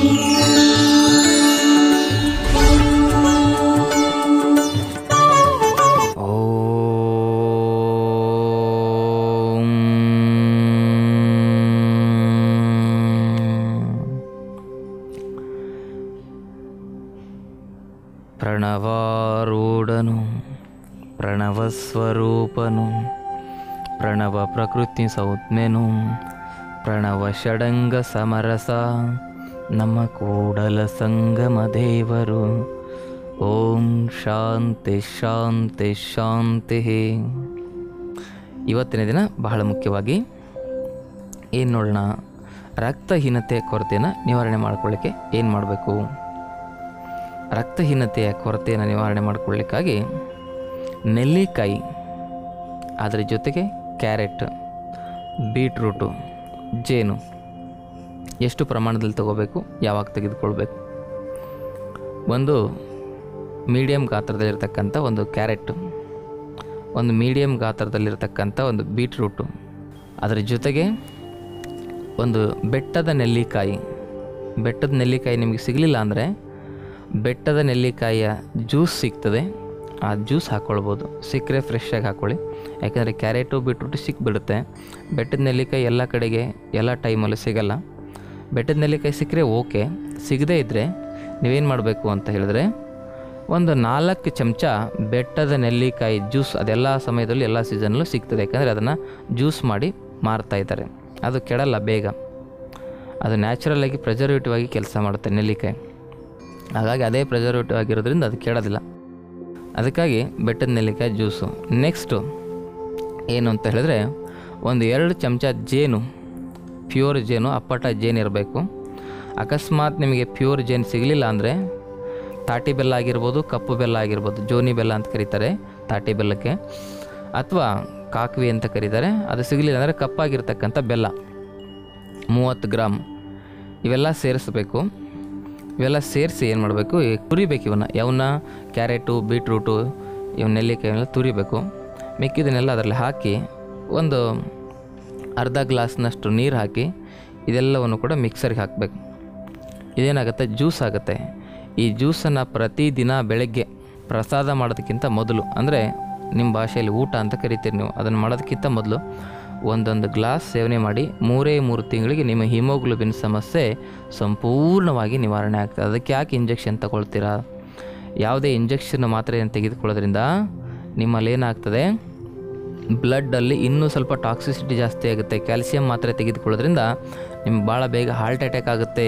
ಓಂ ಪ್ರಣವಾರೂಢನು ಪ್ರಣವಸ್ವರೂಪನು ಪ್ರಣವ ಪ್ರಕೃತಿ ಸೌತ್ಮೆನು ಪ್ರಣವ ಷಡಂಗ ಸಮರಸ ನಮ್ಮ ಕೂಡಲ ಸಂಗಮ ದೇವರು ಓಂ ಶಾಂತಿ ಶಾಂತಿ ಶಾಂತಿ ಇವತ್ತಿನ ದಿನ ಬಹಳ ಮುಖ್ಯವಾಗಿ ಏನು ನೋಡೋಣ ರಕ್ತಹೀನತೆಯ ಕೊರತೆಯನ್ನು ನಿವಾರಣೆ ಮಾಡ್ಕೊಳ್ಳಿಕ್ಕೆ ಏನು ಮಾಡಬೇಕು ರಕ್ತಹೀನತೆಯ ಕೊರತೆಯನ್ನು ನಿವಾರಣೆ ಮಾಡಿಕೊಳ್ಳಿಕ್ಕಾಗಿ ನೆಲ್ಲಿಕಾಯಿ ಅದರ ಜೊತೆಗೆ ಕ್ಯಾರೆಟ್ ಬೀಟ್ರೂಟು ಜೇನು ಎಷ್ಟು ಪ್ರಮಾಣದಲ್ಲಿ ತಗೋಬೇಕು ಯಾವಾಗ ತೆಗೆದುಕೊಳ್ಬೇಕು ಒಂದು ಮೀಡಿಯಮ್ ಗಾತ್ರದಲ್ಲಿರ್ತಕ್ಕಂಥ ಒಂದು ಕ್ಯಾರೆಟ್ ಒಂದು ಮೀಡಿಯಮ್ ಗಾತ್ರದಲ್ಲಿರ್ತಕ್ಕಂಥ ಒಂದು ಬೀಟ್ರೂಟು ಅದರ ಜೊತೆಗೆ ಒಂದು ಬೆಟ್ಟದ ನೆಲ್ಲಿಕಾಯಿ ಬೆಟ್ಟದ ನೆಲ್ಲಿಕಾಯಿ ನಿಮಗೆ ಸಿಗಲಿಲ್ಲ ಅಂದರೆ ಬೆಟ್ಟದ ನೆಲ್ಲಿಕಾಯಿಯ ಜ್ಯೂಸ್ ಸಿಗ್ತದೆ ಆ ಜ್ಯೂಸ್ ಹಾಕ್ಕೊಳ್ಬೋದು ಸಿಕ್ಕರೆ ಫ್ರೆಶ್ಶಾಗಿ ಹಾಕ್ಕೊಳ್ಳಿ ಯಾಕಂದರೆ ಕ್ಯಾರೆಟು ಬೀಟ್ರೂಟು ಸಿಕ್ಬಿಡುತ್ತೆ ಬೆಟ್ಟದ ನೆಲ್ಲಿಕಾಯಿ ಎಲ್ಲ ಕಡೆಗೆ ಎಲ್ಲ ಟೈಮಲ್ಲೂ ಸಿಗಲ್ಲ ಬೆಟ್ಟದ ನೆಲ್ಲಿಕಾಯಿ ಸಿಕ್ಕರೆ ಓಕೆ ಸಿಗದೇ ಇದ್ದರೆ ನೀವೇನು ಮಾಡಬೇಕು ಅಂತ ಹೇಳಿದ್ರೆ ಒಂದು ನಾಲ್ಕು ಚಮಚ ಬೆಟ್ಟದ ನೆಲ್ಲಿಕಾಯಿ ಜ್ಯೂಸ್ ಅದೆಲ್ಲ ಸಮಯದಲ್ಲೂ ಎಲ್ಲ ಸೀಸನಲ್ಲೂ ಸಿಗ್ತದೆ ಯಾಕಂದರೆ ಅದನ್ನು ಜ್ಯೂಸ್ ಮಾಡಿ ಮಾರ್ತಾ ಇದ್ದಾರೆ ಅದು ಕೆಡಲ್ಲ ಬೇಗ ಅದು ನ್ಯಾಚುರಲ್ ಆಗಿ ಪ್ರಿಸರ್ವೇಟಿವ್ ಆಗಿ ಕೆಲಸ ಮಾಡುತ್ತೆ ನೆಲ್ಲಿಕಾಯಿ ಹಾಗಾಗಿ ಅದೇ ಪ್ರಿಸರ್ವೇಟಿವ್ ಆಗಿರೋದ್ರಿಂದ ಅದು ಕೆಡೋದಿಲ್ಲ ಅದಕ್ಕಾಗಿ ಬೆಟ್ಟದ ನೆಲ್ಲಿಕಾಯಿ ಜ್ಯೂಸು ನೆಕ್ಸ್ಟು ಏನು ಅಂತ ಹೇಳಿದ್ರೆ ಒಂದು ಎರಡು ಚಮಚ ಜೇನು ಪ್ಯೂರ್ ಜೇನು ಅಪ್ಪಟ ಜೇನು ಇರಬೇಕು ಅಕಸ್ಮಾತ್ ನಿಮಗೆ ಪ್ಯೂರ್ ಜೇನು ಸಿಗಲಿಲ್ಲ ಅಂದರೆ ತಾಟಿ ಬೆಲ್ಲ ಆಗಿರ್ಬೋದು ಕಪ್ಪು ಬೆಲ್ಲ ಆಗಿರ್ಬೋದು ಜೋನಿ ಬೆಲ್ಲ ಅಂತ ಕರೀತಾರೆ ತಾಟಿ ಬೆಲ್ಲಕ್ಕೆ ಅಥವಾ ಕಾಕ್ವಿ ಅಂತ ಕರೀತಾರೆ ಅದು ಸಿಗಲಿಲ್ಲ ಅಂದರೆ ಕಪ್ಪಾಗಿರ್ತಕ್ಕಂಥ ಬೆಲ್ಲ ಮೂವತ್ತು ಗ್ರಾಮ್ ಇವೆಲ್ಲ ಸೇರಿಸ್ಬೇಕು ಇವೆಲ್ಲ ಸೇರಿಸಿ ಏನು ಮಾಡಬೇಕು ತುರಿಬೇಕು ಇವನ್ನ ಯಾವನ್ನ ಕ್ಯಾರೆಟು ಬೀಟ್ರೂಟು ಇವ್ ನೆಲ್ಲಿಕಾಯಿನೆಲ್ಲ ತುರಿಬೇಕು ಮಿಕ್ಕಿದನ್ನೆಲ್ಲ ಅದರಲ್ಲಿ ಹಾಕಿ ಒಂದು ಅರ್ಧ ಗ್ಲಾಸ್ನಷ್ಟು ನೀರು ಹಾಕಿ ಇದೆಲ್ಲವನ್ನು ಕೂಡ ಮಿಕ್ಸರ್ಗೆ ಹಾಕಬೇಕು ಇದೇನಾಗುತ್ತೆ ಜ್ಯೂಸ್ ಆಗುತ್ತೆ ಈ ಜ್ಯೂಸನ್ನು ಪ್ರತಿದಿನ ಬೆಳಗ್ಗೆ ಪ್ರಸಾದ ಮಾಡೋದಕ್ಕಿಂತ ಮೊದಲು ಅಂದರೆ ನಿಮ್ಮ ಭಾಷೆಯಲ್ಲಿ ಊಟ ಅಂತ ಕರಿತೀರಿ ನೀವು ಅದನ್ನು ಮಾಡೋದಕ್ಕಿಂತ ಮೊದಲು ಒಂದೊಂದು ಗ್ಲಾಸ್ ಸೇವನೆ ಮಾಡಿ ಮೂರೇ ಮೂರು ತಿಂಗಳಿಗೆ ನಿಮ್ಮ ಹಿಮೋಗ್ಲೋಬಿನ್ ಸಮಸ್ಯೆ ಸಂಪೂರ್ಣವಾಗಿ ನಿವಾರಣೆ ಆಗ್ತದೆ ಅದಕ್ಕೆ ಯಾಕೆ ಇಂಜೆಕ್ಷನ್ ತಗೊಳ್ತೀರಾ ಯಾವುದೇ ಇಂಜೆಕ್ಷನ್ ಮಾತ್ರೆಯನ್ನು ತೆಗೆದುಕೊಳ್ಳೋದ್ರಿಂದ ನಿಮ್ಮಲ್ಲಿ ಏನಾಗ್ತದೆ ಬ್ಲಡ್ಡಲ್ಲಿ ಇನ್ನೂ ಸ್ವಲ್ಪ ಟಾಕ್ಸಿಸಿಟಿ ಜಾಸ್ತಿ ಆಗುತ್ತೆ ಕ್ಯಾಲ್ಸಿಯಂ ಮಾತ್ರೆ ತೆಗೆದುಕೊಳ್ಳೋದ್ರಿಂದ ನಿಮ್ಗೆ ಭಾಳ ಬೇಗ ಹಾರ್ಟ್ ಅಟ್ಯಾಕ್ ಆಗುತ್ತೆ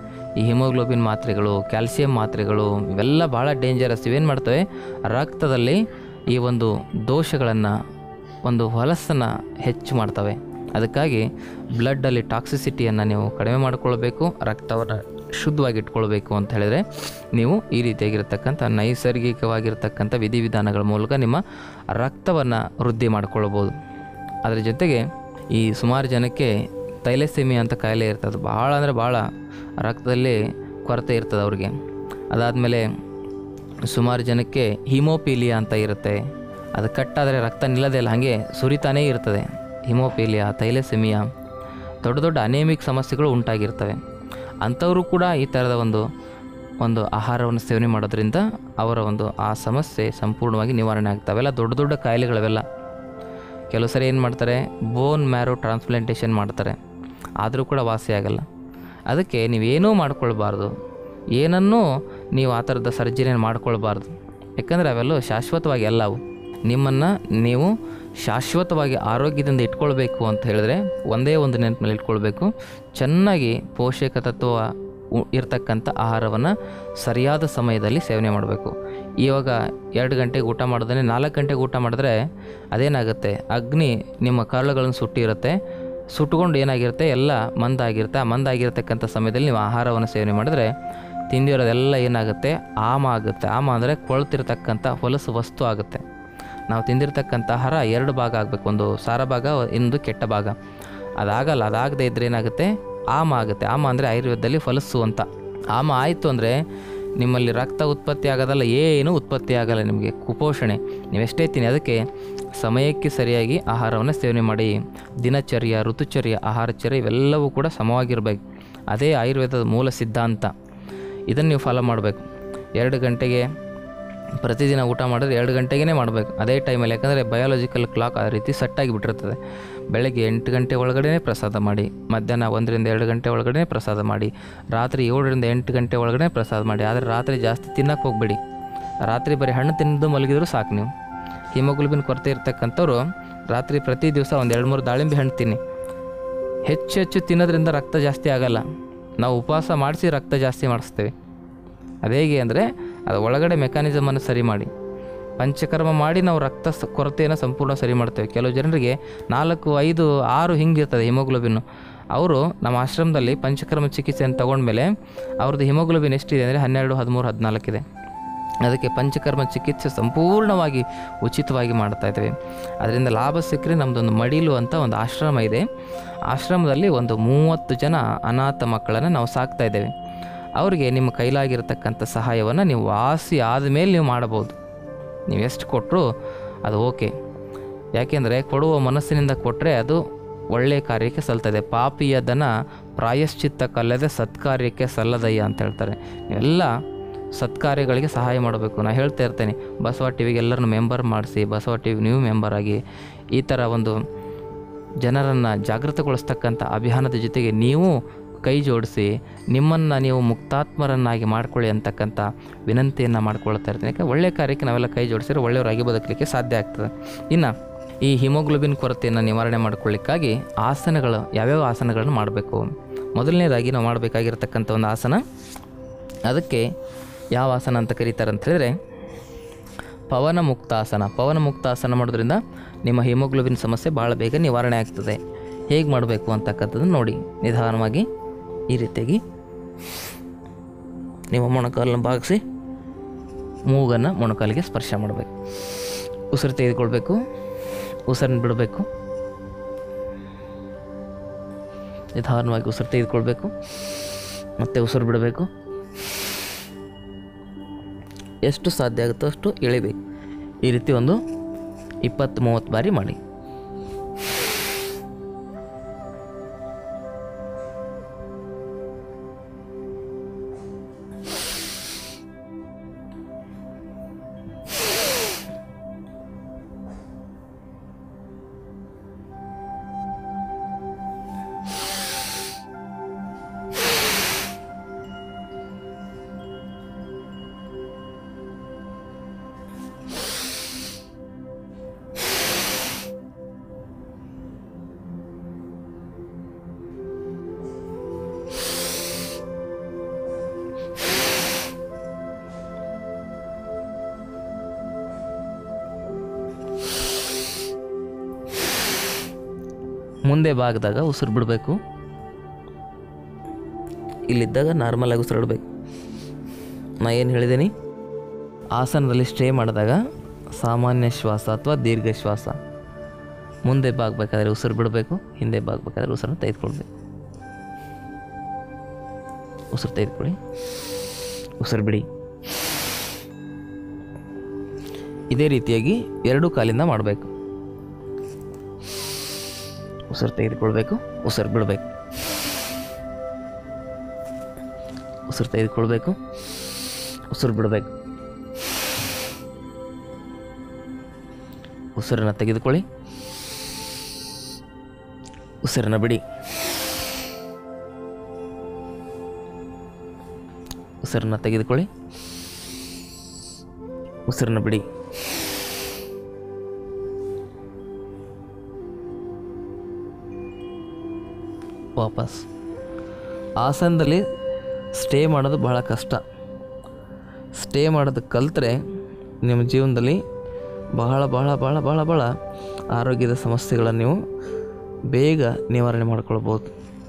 ಈ ಹಿಮೋಗ್ಲೋಬಿನ್ ಮಾತ್ರೆಗಳು ಕ್ಯಾಲ್ಸಿಯಂ ಮಾತ್ರೆಗಳು ಇವೆಲ್ಲ ಭಾಳ ಡೇಂಜರಸ್ ಇವೇನು ಮಾಡ್ತವೆ ರಕ್ತದಲ್ಲಿ ಈ ಒಂದು ದೋಷಗಳನ್ನು ಒಂದು ಹೊಲಸನ್ನು ಹೆಚ್ಚು ಮಾಡ್ತವೆ ಅದಕ್ಕಾಗಿ ಬ್ಲಡ್ಡಲ್ಲಿ ಟಾಕ್ಸಿಸಿಟಿಯನ್ನು ನೀವು ಕಡಿಮೆ ಮಾಡಿಕೊಳ್ಬೇಕು ರಕ್ತವನ್ನು ಶುದ್ಧವಾಗಿ ಇಟ್ಕೊಳ್ಬೇಕು ಅಂತ ಹೇಳಿದರೆ ನೀವು ಈ ರೀತಿಯಾಗಿರ್ತಕ್ಕಂಥ ನೈಸರ್ಗಿಕವಾಗಿರ್ತಕ್ಕಂಥ ವಿಧಿವಿಧಾನಗಳ ಮೂಲಕ ನಿಮ್ಮ ರಕ್ತವನ್ನು ವೃದ್ಧಿ ಮಾಡ್ಕೊಳ್ಬೋದು ಅದರ ಜೊತೆಗೆ ಈ ಸುಮಾರು ಜನಕ್ಕೆ ತೈಲಸೆಮಿ ಅಂತ ಕಾಯಿಲೆ ಇರ್ತದೆ ಭಾಳ ಅಂದರೆ ಭಾಳ ರಕ್ತದಲ್ಲಿ ಕೊರತೆ ಇರ್ತದೆ ಅವ್ರಿಗೆ ಅದಾದಮೇಲೆ ಸುಮಾರು ಜನಕ್ಕೆ ಹಿಮೋಪೀಲಿಯಾ ಅಂತ ಇರುತ್ತೆ ಅದು ಕಟ್ಟಾದರೆ ರಕ್ತ ನಿಲ್ಲದೆ ಇಲ್ಲ ಹಾಗೆ ಸುರಿತಾನೇ ಇರ್ತದೆ ಹಿಮೋಪೀಲಿಯಾ ತೈಲಸೆಮಿಯಾ ದೊಡ್ಡ ದೊಡ್ಡ ಅನೇಮಿಕ್ ಸಮಸ್ಯೆಗಳು ಉಂಟಾಗಿರ್ತವೆ ಅಂಥವರು ಕೂಡ ಈ ಥರದ ಒಂದು ಒಂದು ಆಹಾರವನ್ನು ಸೇವನೆ ಮಾಡೋದ್ರಿಂದ ಅವರ ಒಂದು ಆ ಸಮಸ್ಯೆ ಸಂಪೂರ್ಣವಾಗಿ ನಿವಾರಣೆ ಆಗ್ತವೆ ಅವೆಲ್ಲ ದೊಡ್ಡ ದೊಡ್ಡ ಕಾಯಿಲೆಗಳವೆಲ್ಲ ಕೆಲವು ಸರಿ ಏನು ಮಾಡ್ತಾರೆ ಬೋನ್ ಮ್ಯಾರೋ ಟ್ರಾನ್ಸ್ಪ್ಲಾಂಟೇಷನ್ ಮಾಡ್ತಾರೆ ಆದರೂ ಕೂಡ ವಾಸಿ ಆಗಲ್ಲ ಅದಕ್ಕೆ ನೀವೇನೂ ಮಾಡ್ಕೊಳ್ಬಾರ್ದು ಏನನ್ನೂ ನೀವು ಆ ಥರದ ಸರ್ಜರಿಯನ್ನು ಮಾಡ್ಕೊಳ್ಬಾರ್ದು ಯಾಕಂದರೆ ಅವೆಲ್ಲ ಶಾಶ್ವತವಾಗಿ ಅಲ್ಲ ಅವು ನಿಮ್ಮನ್ನು ನೀವು ಶಾಶ್ವತವಾಗಿ ಆರೋಗ್ಯದಿಂದ ಇಟ್ಕೊಳ್ಬೇಕು ಅಂತ ಹೇಳಿದ್ರೆ ಒಂದೇ ಒಂದು ನೆನಪಿನಲ್ಲಿ ಇಟ್ಕೊಳ್ಬೇಕು ಚೆನ್ನಾಗಿ ಪೋಷಕ ತತ್ವ ಉ- ಇರ್ತಕ್ಕಂಥ ಆಹಾರವನ್ನು ಸರಿಯಾದ ಸಮಯದಲ್ಲಿ ಸೇವನೆ ಮಾಡಬೇಕು ಇವಾಗ ಎರಡು ಗಂಟೆಗೆ ಊಟ ಮಾಡಿದ್ರೆ ನಾಲ್ಕು ಗಂಟೆಗೆ ಊಟ ಮಾಡಿದ್ರೆ ಅದೇನಾಗುತ್ತೆ ಅಗ್ನಿ ನಿಮ್ಮ ಕರಳುಗಳನ್ನು ಸುಟ್ಟಿರುತ್ತೆ ಸುಟ್ಕೊಂಡು ಏನಾಗಿರುತ್ತೆ ಎಲ್ಲ ಮಂದಾಗಿರುತ್ತೆ ಆ ಮಂದಾಗಿರ್ತಕ್ಕಂಥ ಸಮಯದಲ್ಲಿ ನೀವು ಆಹಾರವನ್ನು ಸೇವನೆ ಮಾಡಿದ್ರೆ ತಿಂದಿರೋದೆಲ್ಲ ಏನಾಗುತ್ತೆ ಆಮ ಆಗುತ್ತೆ ಆಮ ಅಂದರೆ ಕೊಳ್ತಿರ್ತಕ್ಕಂಥ ಹೊಲಸು ವಸ್ತು ಆಗುತ್ತೆ ನಾವು ತಿಂದಿರ್ತಕ್ಕಂಥ ಆಹಾರ ಎರಡು ಭಾಗ ಆಗಬೇಕು ಒಂದು ಸಾರ ಭಾಗ ಇನ್ನೊಂದು ಕೆಟ್ಟ ಭಾಗ ಅದಾಗಲ್ಲ ಅದಾಗದೇ ಇದ್ದರೆ ಏನಾಗುತ್ತೆ ಆಮ ಆಗುತ್ತೆ ಆಮ ಅಂದರೆ ಆಯುರ್ವೇದದಲ್ಲಿ ಫಲಸ್ಸು ಅಂತ ಆಮ ಆಯಿತು ಅಂದರೆ ನಿಮ್ಮಲ್ಲಿ ರಕ್ತ ಉತ್ಪತ್ತಿ ಆಗೋದಲ್ಲ ಏನೂ ಉತ್ಪತ್ತಿ ಆಗಲ್ಲ ನಿಮಗೆ ಕುಪೋಷಣೆ ನೀವೆಷ್ಟೇ ತಿನ್ನಿ ಅದಕ್ಕೆ ಸಮಯಕ್ಕೆ ಸರಿಯಾಗಿ ಆಹಾರವನ್ನು ಸೇವನೆ ಮಾಡಿ ದಿನಚರ್ಯ ಋತುಚರ್ಯ ಆಹಾರಚರ್ಯ ಇವೆಲ್ಲವೂ ಕೂಡ ಸಮವಾಗಿರಬೇಕು ಅದೇ ಆಯುರ್ವೇದದ ಮೂಲ ಸಿದ್ಧಾಂತ ಇದನ್ನು ನೀವು ಫಾಲೋ ಮಾಡಬೇಕು ಎರಡು ಗಂಟೆಗೆ ಪ್ರತಿದಿನ ಊಟ ಮಾಡಿದ್ರೆ ಎರಡು ಗಂಟೆಗೇ ಮಾಡಬೇಕು ಅದೇ ಟೈಮಲ್ಲಿ ಯಾಕಂದರೆ ಬಯಾಲಜಿಕಲ್ ಕ್ಲಾಕ್ ಆ ರೀತಿ ಸೆಟ್ಟಾಗಿ ಬಿಟ್ಟಿರ್ತದೆ ಬೆಳಗ್ಗೆ ಎಂಟು ಗಂಟೆ ಒಳಗಡೆ ಪ್ರಸಾದ ಮಾಡಿ ಮಧ್ಯಾಹ್ನ ಒಂದರಿಂದ ಎರಡು ಗಂಟೆ ಒಳಗಡೆ ಪ್ರಸಾದ ಮಾಡಿ ರಾತ್ರಿ ಏಳರಿಂದ ಎಂಟು ಗಂಟೆ ಒಳಗಡೆ ಪ್ರಸಾದ ಮಾಡಿ ಆದರೆ ರಾತ್ರಿ ಜಾಸ್ತಿ ತಿನ್ನಕ್ಕೆ ಹೋಗಬೇಡಿ ರಾತ್ರಿ ಬರೀ ಹಣ್ಣು ತಿಂದು ಮಲಗಿದ್ರು ಸಾಕು ನೀವು ಹಿಮೋಗ್ಲೋಬಿನ್ ಕೊರತೆ ಇರ್ತಕ್ಕಂಥವ್ರು ರಾತ್ರಿ ಪ್ರತಿ ದಿವಸ ಒಂದು ಎರಡು ಮೂರು ದಾಳಿಂಬೆ ಹಣ್ಣು ತಿನ್ನಿ ಹೆಚ್ಚು ಹೆಚ್ಚು ತಿನ್ನೋದ್ರಿಂದ ರಕ್ತ ಜಾಸ್ತಿ ಆಗಲ್ಲ ನಾವು ಉಪವಾಸ ಮಾಡಿಸಿ ರಕ್ತ ಜಾಸ್ತಿ ಮಾಡಿಸ್ತೇವೆ ಅದು ಹೇಗೆ ಅಂದರೆ ಅದು ಒಳಗಡೆ ಮೆಕ್ಯಾನಿಸಮನ್ನು ಸರಿ ಮಾಡಿ ಪಂಚಕರ್ಮ ಮಾಡಿ ನಾವು ರಕ್ತ ಸ- ಕೊರತೆಯನ್ನು ಸಂಪೂರ್ಣ ಸರಿ ಮಾಡ್ತೇವೆ ಕೆಲವು ಜನರಿಗೆ ನಾಲ್ಕು ಐದು ಆರು ಹಿಂಗಿರ್ತದೆ ಹಿಮೋಗ್ಲೋಬಿನ್ನು ಅವರು ನಮ್ಮ ಆಶ್ರಮದಲ್ಲಿ ಪಂಚಕರ್ಮ ಚಿಕಿತ್ಸೆಯನ್ನು ತಗೊಂಡ್ಮೇಲೆ ಅವ್ರದ್ದು ಹಿಮೋಗ್ಲೋಬಿನ್ ಎಷ್ಟಿದೆ ಅಂದರೆ ಹನ್ನೆರಡು ಹದಿಮೂರು ಹದಿನಾಲ್ಕಿದೆ ಅದಕ್ಕೆ ಪಂಚಕರ್ಮ ಚಿಕಿತ್ಸೆ ಸಂಪೂರ್ಣವಾಗಿ ಉಚಿತವಾಗಿ ಮಾಡ್ತಾ ಇದ್ದೇವೆ ಅದರಿಂದ ಲಾಭ ಸಿಕ್ಕರೆ ನಮ್ಮದೊಂದು ಮಡಿಲು ಅಂತ ಒಂದು ಆಶ್ರಮ ಇದೆ ಆಶ್ರಮದಲ್ಲಿ ಒಂದು ಮೂವತ್ತು ಜನ ಅನಾಥ ಮಕ್ಕಳನ್ನು ನಾವು ಸಾಕ್ತಾ ಇದ್ದೇವೆ ಅವರಿಗೆ ನಿಮ್ಮ ಕೈಲಾಗಿರತಕ್ಕಂಥ ಸಹಾಯವನ್ನು ನೀವು ವಾಸಿ ಆದಮೇಲೆ ನೀವು ಮಾಡಬಹುದು ನೀವು ಎಷ್ಟು ಕೊಟ್ಟರು ಅದು ಓಕೆ ಯಾಕೆಂದರೆ ಕೊಡುವ ಮನಸ್ಸಿನಿಂದ ಕೊಟ್ಟರೆ ಅದು ಒಳ್ಳೆಯ ಕಾರ್ಯಕ್ಕೆ ಸಲ್ತದೆ ಪಾಪಿಯ ದನ ಪ್ರಾಯಶ್ಚಿತ್ತಕ್ಕಲ್ಲದೆ ಸತ್ಕಾರ್ಯಕ್ಕೆ ಸಲ್ಲದಯ್ಯ ಅಂತ ಹೇಳ್ತಾರೆ ಎಲ್ಲ ಸತ್ಕಾರ್ಯಗಳಿಗೆ ಸಹಾಯ ಮಾಡಬೇಕು ನಾನು ಹೇಳ್ತಾ ಇರ್ತೇನೆ ಬಸವ ಟಿ ವಿಗೆ ಎಲ್ಲರನ್ನು ಮೆಂಬರ್ ಮಾಡಿಸಿ ಬಸವ ಟಿ ವಿ ನೀವು ಮೆಂಬರ್ ಆಗಿ ಈ ಥರ ಒಂದು ಜನರನ್ನು ಜಾಗೃತಗೊಳಿಸ್ತಕ್ಕಂಥ ಅಭಿಯಾನದ ಜೊತೆಗೆ ನೀವು ಕೈ ಜೋಡಿಸಿ ನಿಮ್ಮನ್ನು ನೀವು ಮುಕ್ತಾತ್ಮರನ್ನಾಗಿ ಮಾಡ್ಕೊಳ್ಳಿ ಅಂತಕ್ಕಂಥ ವಿನಂತಿಯನ್ನು ಮಾಡ್ಕೊಳ್ತಾ ಇರ್ತೀನಿ ಯಾಕೆ ಒಳ್ಳೆಯ ಕಾರ್ಯಕ್ಕೆ ನಾವೆಲ್ಲ ಕೈ ಜೋಡಿಸಿದ್ರೆ ಒಳ್ಳೆಯವರಾಗಿ ಬದುಕಲಿಕ್ಕೆ ಸಾಧ್ಯ ಆಗ್ತದೆ ಇನ್ನು ಈ ಹಿಮೋಗ್ಲೋಬಿನ್ ಕೊರತೆಯನ್ನು ನಿವಾರಣೆ ಮಾಡ್ಕೊಳ್ಳಿಕ್ಕಾಗಿ ಆಸನಗಳು ಯಾವ್ಯಾವ ಆಸನಗಳನ್ನು ಮಾಡಬೇಕು ಮೊದಲನೇದಾಗಿ ನಾವು ಮಾಡಬೇಕಾಗಿರ್ತಕ್ಕಂಥ ಒಂದು ಆಸನ ಅದಕ್ಕೆ ಯಾವ ಆಸನ ಅಂತ ಕರೀತಾರೆ ಅಂತ ಹೇಳಿದ್ರೆ ಪವನ ಮುಕ್ತಾಸನ ಪವನ ಮುಕ್ತಾಸನ ಮಾಡೋದ್ರಿಂದ ನಿಮ್ಮ ಹಿಮೋಗ್ಲೋಬಿನ್ ಸಮಸ್ಯೆ ಭಾಳ ಬೇಗ ನಿವಾರಣೆ ಆಗ್ತದೆ ಹೇಗೆ ಮಾಡಬೇಕು ಅಂತಕ್ಕಂಥದ್ದನ್ನು ನೋಡಿ ನಿಧಾನವಾಗಿ ಈ ರೀತಿಯಾಗಿ ನಿಮ್ಮ ಮೊಣಕಾಲನ್ನು ಭಾಗಿಸಿ ಮೂಗನ್ನು ಮೊಣಕಾಲಿಗೆ ಸ್ಪರ್ಶ ಮಾಡಬೇಕು ಉಸಿರು ತೆಗೆದುಕೊಳ್ಬೇಕು ಉಸಿರನ್ನು ಬಿಡಬೇಕು ನಿಧಾನವಾಗಿ ಉಸಿರು ತೆಗೆದುಕೊಳ್ಬೇಕು ಮತ್ತೆ ಉಸಿರು ಬಿಡಬೇಕು ಎಷ್ಟು ಸಾಧ್ಯ ಆಗುತ್ತೋ ಅಷ್ಟು ಎಳಿಬೇಕು ಈ ರೀತಿ ಒಂದು ಇಪ್ಪತ್ತು ಮೂವತ್ತು ಬಾರಿ ಮಾಡಿ ಮುಂದೆ ಭಾಗದಾಗ ಉಸಿರು ಬಿಡಬೇಕು ಇಲ್ಲಿದ್ದಾಗ ನಾರ್ಮಲಾಗಿ ಉಸಿರು ಬಿಡಬೇಕು ನಾ ಏನು ಹೇಳಿದ್ದೀನಿ ಆಸನದಲ್ಲಿ ಸ್ಟೇ ಮಾಡಿದಾಗ ಸಾಮಾನ್ಯ ಶ್ವಾಸ ಅಥವಾ ದೀರ್ಘ ಶ್ವಾಸ ಮುಂದೆ ಬಾಗಬೇಕಾದ್ರೆ ಉಸಿರು ಬಿಡಬೇಕು ಹಿಂದೆ ಬಾಗಬೇಕಾದ್ರೆ ಉಸಿರನ್ನು ತೆಗೆದುಕೊಳ್ಬೇಕು ಉಸಿರು ತೆಗೆದುಕೊಳ್ಳಿ ಉಸಿರು ಬಿಡಿ ಇದೇ ರೀತಿಯಾಗಿ ಎರಡೂ ಕಾಲಿಂದ ಮಾಡಬೇಕು ಉಸಿರು ತೆಗೆದುಕೊಳ್ಬೇಕು ಉಸಿರು ಬಿಡಬೇಕು ಉಸಿರು ತೆಗೆದುಕೊಳ್ಬೇಕು ಉಸಿರು ಬಿಡಬೇಕು ಉಸಿರನ್ನು ತೆಗೆದುಕೊಳ್ಳಿ ಉಸಿರನ್ನು ಬಿಡಿ ಉಸಿರನ್ನು ತೆಗೆದುಕೊಳ್ಳಿ ಉಸಿರನ್ನು ಬಿಡಿ ವಾಪಸ್ ಆಸನದಲ್ಲಿ ಸ್ಟೇ ಮಾಡೋದು ಬಹಳ ಕಷ್ಟ ಸ್ಟೇ ಮಾಡೋದು ಕಲ್ತ್ರೆ ನಿಮ್ಮ ಜೀವನದಲ್ಲಿ ಬಹಳ ಬಹಳ ಬಹಳ ಬಹಳ ಬಹಳ ಆರೋಗ್ಯದ ಸಮಸ್ಯೆಗಳನ್ನು ನೀವು ಬೇಗ ನಿವಾರಣೆ ಮಾಡ್ಕೊಳ್ಬೋದು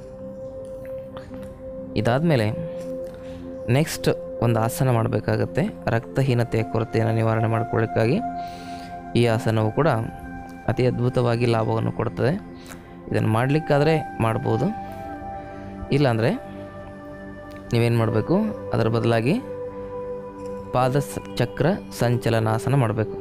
ಇದಾದಮೇಲೆ ನೆಕ್ಸ್ಟ್ ಒಂದು ಆಸನ ಮಾಡಬೇಕಾಗತ್ತೆ ರಕ್ತಹೀನತೆಯ ಕೊರತೆಯನ್ನು ನಿವಾರಣೆ ಮಾಡ್ಕೊಳ್ಳಿಕ್ಕಾಗಿ ಈ ಆಸನವು ಕೂಡ ಅತಿ ಅದ್ಭುತವಾಗಿ ಲಾಭವನ್ನು ಕೊಡ್ತದೆ ಇದನ್ನು ಮಾಡಲಿಕ್ಕಾದರೆ ಮಾಡ್ಬೋದು ಇಲ್ಲಾಂದರೆ ನೀವೇನು ಮಾಡಬೇಕು ಅದರ ಬದಲಾಗಿ ಪಾದ ಸ- ಚಕ್ರ ಸಂಚಲನಾಸನ ಮಾಡಬೇಕು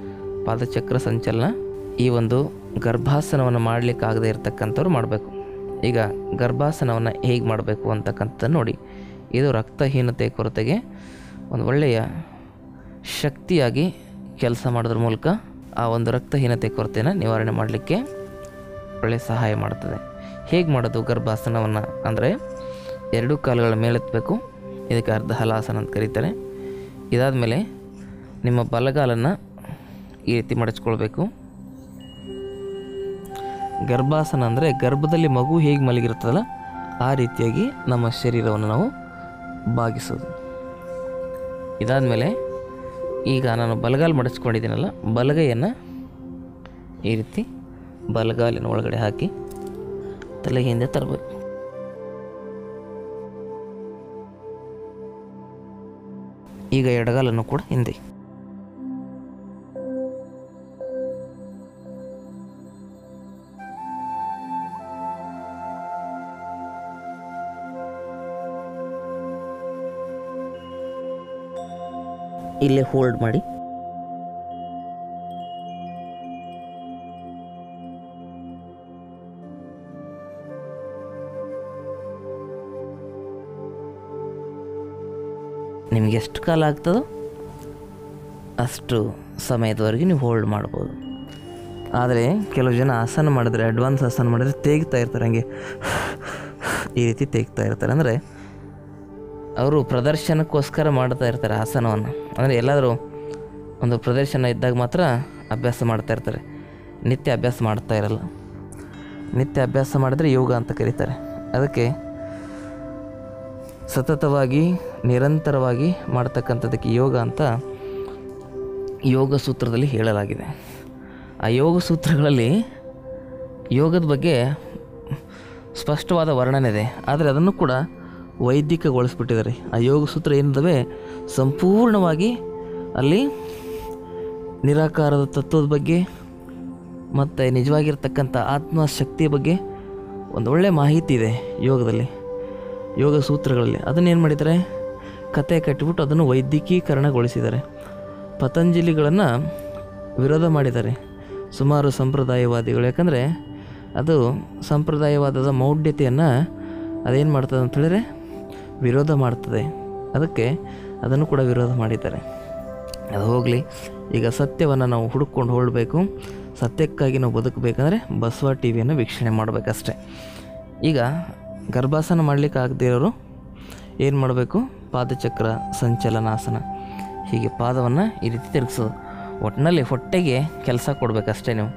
ಪಾದಚಕ್ರ ಸಂಚಲನ ಈ ಒಂದು ಗರ್ಭಾಸನವನ್ನು ಮಾಡಲಿಕ್ಕಾಗದೇ ಇರತಕ್ಕಂಥವ್ರು ಮಾಡಬೇಕು ಈಗ ಗರ್ಭಾಸನವನ್ನು ಹೇಗೆ ಮಾಡಬೇಕು ಅಂತಕ್ಕಂಥ ನೋಡಿ ಇದು ರಕ್ತಹೀನತೆ ಕೊರತೆಗೆ ಒಂದು ಒಳ್ಳೆಯ ಶಕ್ತಿಯಾಗಿ ಕೆಲಸ ಮಾಡೋದ್ರ ಮೂಲಕ ಆ ಒಂದು ರಕ್ತಹೀನತೆ ಕೊರತೆಯನ್ನು ನಿವಾರಣೆ ಮಾಡಲಿಕ್ಕೆ ಒಳ್ಳೆಯ ಸಹಾಯ ಮಾಡ್ತದೆ ಹೇಗೆ ಮಾಡೋದು ಗರ್ಭಾಸನವನ್ನು ಅಂದರೆ ಎರಡೂ ಕಾಲುಗಳ ಮೇಲೆತ್ತಬೇಕು ಇದಕ್ಕೆ ಅರ್ಧ ಹಲಾಸನ ಅಂತ ಕರೀತಾರೆ ಇದಾದ ಮೇಲೆ ನಿಮ್ಮ ಬಲಗಾಲನ್ನು ಈ ರೀತಿ ಮಡಚ್ಕೊಳ್ಬೇಕು ಗರ್ಭಾಸನ ಅಂದರೆ ಗರ್ಭದಲ್ಲಿ ಮಗು ಹೇಗೆ ಮಲಗಿರ್ತದಲ್ಲ ಆ ರೀತಿಯಾಗಿ ನಮ್ಮ ಶರೀರವನ್ನು ನಾವು ಬಾಗಿಸೋದು ಇದಾದಮೇಲೆ ಈಗ ನಾನು ಬಲಗಾಲು ಮಡಚ್ಕೊಂಡಿದ್ದೀನಲ್ಲ ಬಲಗೈಯನ್ನು ಈ ರೀತಿ ಬಲಗಾಲಿನ ಒಳಗಡೆ ಹಾಕಿ ತಲೆ ಹಿಂದೆ ತರಬೇಕು ಈಗ ಎಡಗಾಲನ್ನು ಕೂಡ ಹಿಂದೆ ಇಲ್ಲೇ ಹೋಲ್ಡ್ ಮಾಡಿ ನಿಮಗೆ ಎಷ್ಟು ಕಾಲ ಆಗ್ತದೋ ಅಷ್ಟು ಸಮಯದವರೆಗೆ ನೀವು ಹೋಲ್ಡ್ ಮಾಡ್ಬೋದು ಆದರೆ ಕೆಲವು ಜನ ಆಸನ ಮಾಡಿದ್ರೆ ಅಡ್ವಾನ್ಸ್ ಆಸನ ಮಾಡಿದ್ರೆ ತೇಗ್ತಾ ಇರ್ತಾರೆ ಹಂಗೆ ಈ ರೀತಿ ತೇಗ್ತಾ ಇರ್ತಾರೆ ಅಂದರೆ ಅವರು ಪ್ರದರ್ಶನಕ್ಕೋಸ್ಕರ ಮಾಡ್ತಾ ಇರ್ತಾರೆ ಆಸನವನ್ನು ಅಂದರೆ ಎಲ್ಲಾದರೂ ಒಂದು ಪ್ರದರ್ಶನ ಇದ್ದಾಗ ಮಾತ್ರ ಅಭ್ಯಾಸ ಮಾಡ್ತಾ ಇರ್ತಾರೆ ನಿತ್ಯ ಅಭ್ಯಾಸ ಮಾಡ್ತಾ ಇರಲ್ಲ ನಿತ್ಯ ಅಭ್ಯಾಸ ಮಾಡಿದ್ರೆ ಯೋಗ ಅಂತ ಕರೀತಾರೆ ಅದಕ್ಕೆ ಸತತವಾಗಿ ನಿರಂತರವಾಗಿ ಮಾಡ್ತಕ್ಕಂಥದ್ದಕ್ಕೆ ಯೋಗ ಅಂತ ಯೋಗ ಸೂತ್ರದಲ್ಲಿ ಹೇಳಲಾಗಿದೆ ಆ ಯೋಗ ಸೂತ್ರಗಳಲ್ಲಿ ಯೋಗದ ಬಗ್ಗೆ ಸ್ಪಷ್ಟವಾದ ವರ್ಣನೆ ಇದೆ ಆದರೆ ಅದನ್ನು ಕೂಡ ವೈದಿಕಗೊಳಿಸ್ಬಿಟ್ಟಿದ್ದಾರೆ ಆ ಯೋಗ ಸೂತ್ರ ಏನಿದ್ದಾವೆ ಸಂಪೂರ್ಣವಾಗಿ ಅಲ್ಲಿ ನಿರಾಕಾರದ ತತ್ವದ ಬಗ್ಗೆ ಮತ್ತು ನಿಜವಾಗಿರ್ತಕ್ಕಂಥ ಆತ್ಮಶಕ್ತಿಯ ಬಗ್ಗೆ ಒಂದು ಒಳ್ಳೆಯ ಮಾಹಿತಿ ಇದೆ ಯೋಗದಲ್ಲಿ ಯೋಗ ಸೂತ್ರಗಳಲ್ಲಿ ಅದನ್ನು ಏನು ಮಾಡಿದ್ದಾರೆ ಕತೆ ಕಟ್ಟಿಬಿಟ್ಟು ಅದನ್ನು ವೈದ್ಯಕೀಕರಣಗೊಳಿಸಿದ್ದಾರೆ ಪತಂಜಲಿಗಳನ್ನು ವಿರೋಧ ಮಾಡಿದ್ದಾರೆ ಸುಮಾರು ಸಂಪ್ರದಾಯವಾದಿಗಳು ಯಾಕಂದರೆ ಅದು ಸಂಪ್ರದಾಯವಾದದ ಮೌಢ್ಯತೆಯನ್ನು ಅದೇನು ಮಾಡ್ತದೆ ಅಂತ ಹೇಳಿದ್ರೆ ವಿರೋಧ ಮಾಡ್ತದೆ ಅದಕ್ಕೆ ಅದನ್ನು ಕೂಡ ವಿರೋಧ ಮಾಡಿದ್ದಾರೆ ಅದು ಹೋಗಲಿ ಈಗ ಸತ್ಯವನ್ನು ನಾವು ಹುಡುಕೊಂಡು ಹೊರಡಬೇಕು ಸತ್ಯಕ್ಕಾಗಿ ನಾವು ಬದುಕಬೇಕಂದ್ರೆ ಬಸವ ಟಿ ವಿಯನ್ನು ವೀಕ್ಷಣೆ ಮಾಡಬೇಕಷ್ಟೆ ಈಗ ಗರ್ಭಾಸನ ಮಾಡಲಿಕ್ಕೆ ಆಗದೇ ಇರೋರು ಏನು ಮಾಡಬೇಕು ಪಾದಚಕ್ರ ಸಂಚಲನಾಸನ ಹೀಗೆ ಪಾದವನ್ನು ಈ ರೀತಿ ತಿರುಗಿಸೋದು ಒಟ್ಟಿನಲ್ಲಿ ಹೊಟ್ಟೆಗೆ ಕೆಲಸ ಕೊಡಬೇಕಷ್ಟೇ ನೀವು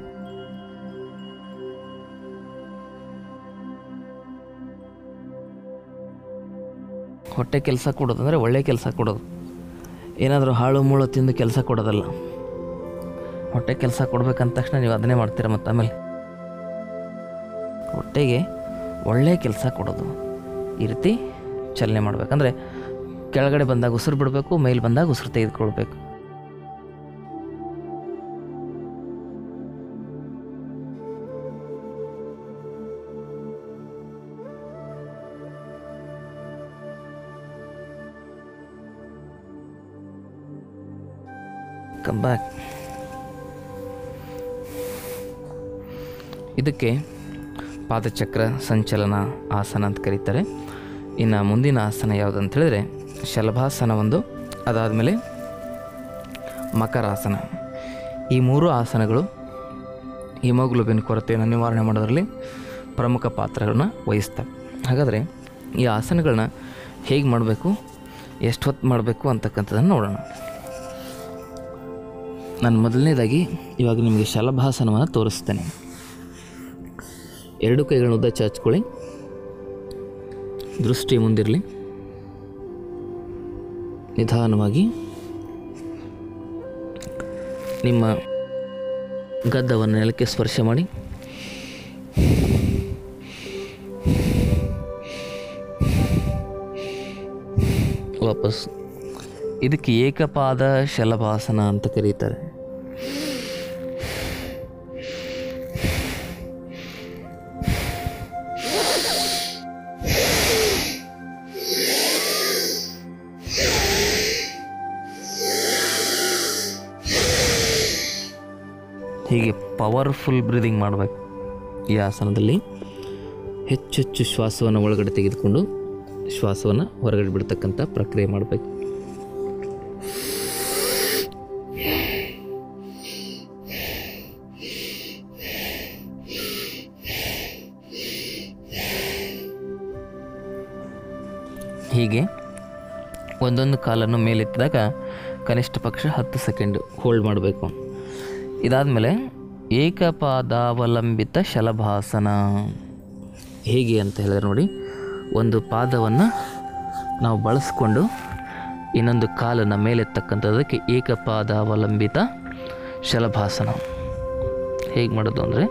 ಹೊಟ್ಟೆ ಕೆಲಸ ಕೊಡೋದು ಅಂದರೆ ಒಳ್ಳೆ ಕೆಲಸ ಕೊಡೋದು ಏನಾದರೂ ಹಾಳು ಮೂಳು ತಿಂದು ಕೆಲಸ ಕೊಡೋದಲ್ಲ ಹೊಟ್ಟೆ ಕೆಲಸ ಕೊಡ್ಬೇಕಂದ ತಕ್ಷಣ ನೀವು ಅದನ್ನೇ ಮಾಡ್ತೀರ ಮತ್ತು ಆಮೇಲೆ ಹೊಟ್ಟೆಗೆ ಒಳ್ಳೆಯ ಕೆಲಸ ಕೊಡೋದು ಈ ರೀತಿ ಚಲನೆ ಮಾಡಬೇಕಂದ್ರೆ ಕೆಳಗಡೆ ಬಂದಾಗ ಉಸಿರು ಬಿಡಬೇಕು ಮೇಲೆ ಬಂದಾಗ ಉಸಿರು ತೆಗೆದುಕೊಳ್ಬೇಕು ಕಮ್ ಬ್ಯಾಕ್ ಇದಕ್ಕೆ ಪಾದಚಕ್ರ ಸಂಚಲನ ಆಸನ ಅಂತ ಕರೀತಾರೆ ಇನ್ನು ಮುಂದಿನ ಆಸನ ಯಾವುದು ಅಂತ ಹೇಳಿದ್ರೆ ಶಲಭಾಸನ ಒಂದು ಅದಾದಮೇಲೆ ಮಕರಾಸನ ಈ ಮೂರು ಆಸನಗಳು ಹಿಮೋಗ್ಲೋಬಿನ್ ಕೊರತೆಯನ್ನು ನಿವಾರಣೆ ಮಾಡೋದರಲ್ಲಿ ಪ್ರಮುಖ ಪಾತ್ರಗಳನ್ನ ವಹಿಸ್ತವೆ ಹಾಗಾದರೆ ಈ ಆಸನಗಳನ್ನ ಹೇಗೆ ಮಾಡಬೇಕು ಎಷ್ಟು ಹೊತ್ತು ಮಾಡಬೇಕು ಅಂತಕ್ಕಂಥದ್ದನ್ನು ನೋಡೋಣ ನಾನು ಮೊದಲನೇದಾಗಿ ಇವಾಗ ನಿಮಗೆ ಶಲಭಾಸನವನ್ನು ತೋರಿಸ್ತೇನೆ ಎರಡು ಕೈಗಳನ್ನ ಉದ್ದ ಚಾಚ್ಕೊಳ್ಳಿ ದೃಷ್ಟಿ ಮುಂದಿರಲಿ ನಿಧಾನವಾಗಿ ನಿಮ್ಮ ಗದ್ದವನ್ನು ನೆಲಕ್ಕೆ ಸ್ಪರ್ಶ ಮಾಡಿ ವಾಪಸ್ ಇದಕ್ಕೆ ಏಕಪಾದ ಶಲಭಾಸನ ಅಂತ ಕರೀತಾರೆ ಹೀಗೆ ಪವರ್ಫುಲ್ ಬ್ರೀದಿಂಗ್ ಮಾಡಬೇಕು ಈ ಆಸನದಲ್ಲಿ ಹೆಚ್ಚೆಚ್ಚು ಶ್ವಾಸವನ್ನು ಒಳಗಡೆ ತೆಗೆದುಕೊಂಡು ಶ್ವಾಸವನ್ನು ಹೊರಗಡೆ ಬಿಡ್ತಕ್ಕಂಥ ಪ್ರಕ್ರಿಯೆ ಮಾಡಬೇಕು ಹೀಗೆ ಒಂದೊಂದು ಕಾಲನ್ನು ಮೇಲೆತ್ತಿದಾಗ ಕನಿಷ್ಠ ಪಕ್ಷ ಹತ್ತು ಸೆಕೆಂಡ್ ಹೋಲ್ಡ್ ಮಾಡಬೇಕು ಇದಾದಮೇಲೆ ಏಕಪಾದಾವಲಂಬಿತ ಶಲಭಾಸನ ಹೇಗೆ ಅಂತ ಹೇಳಿದ್ರೆ ನೋಡಿ ಒಂದು ಪಾದವನ್ನು ನಾವು ಬಳಸ್ಕೊಂಡು ಇನ್ನೊಂದು ಕಾಲನ್ನು ಮೇಲೆತ್ತಕ್ಕಂಥದ್ದಕ್ಕೆ ಏಕಪಾದಾವಲಂಬಿತ ಶಲಭಾಸನ ಹೇಗೆ ಮಾಡೋದು ಅಂದರೆ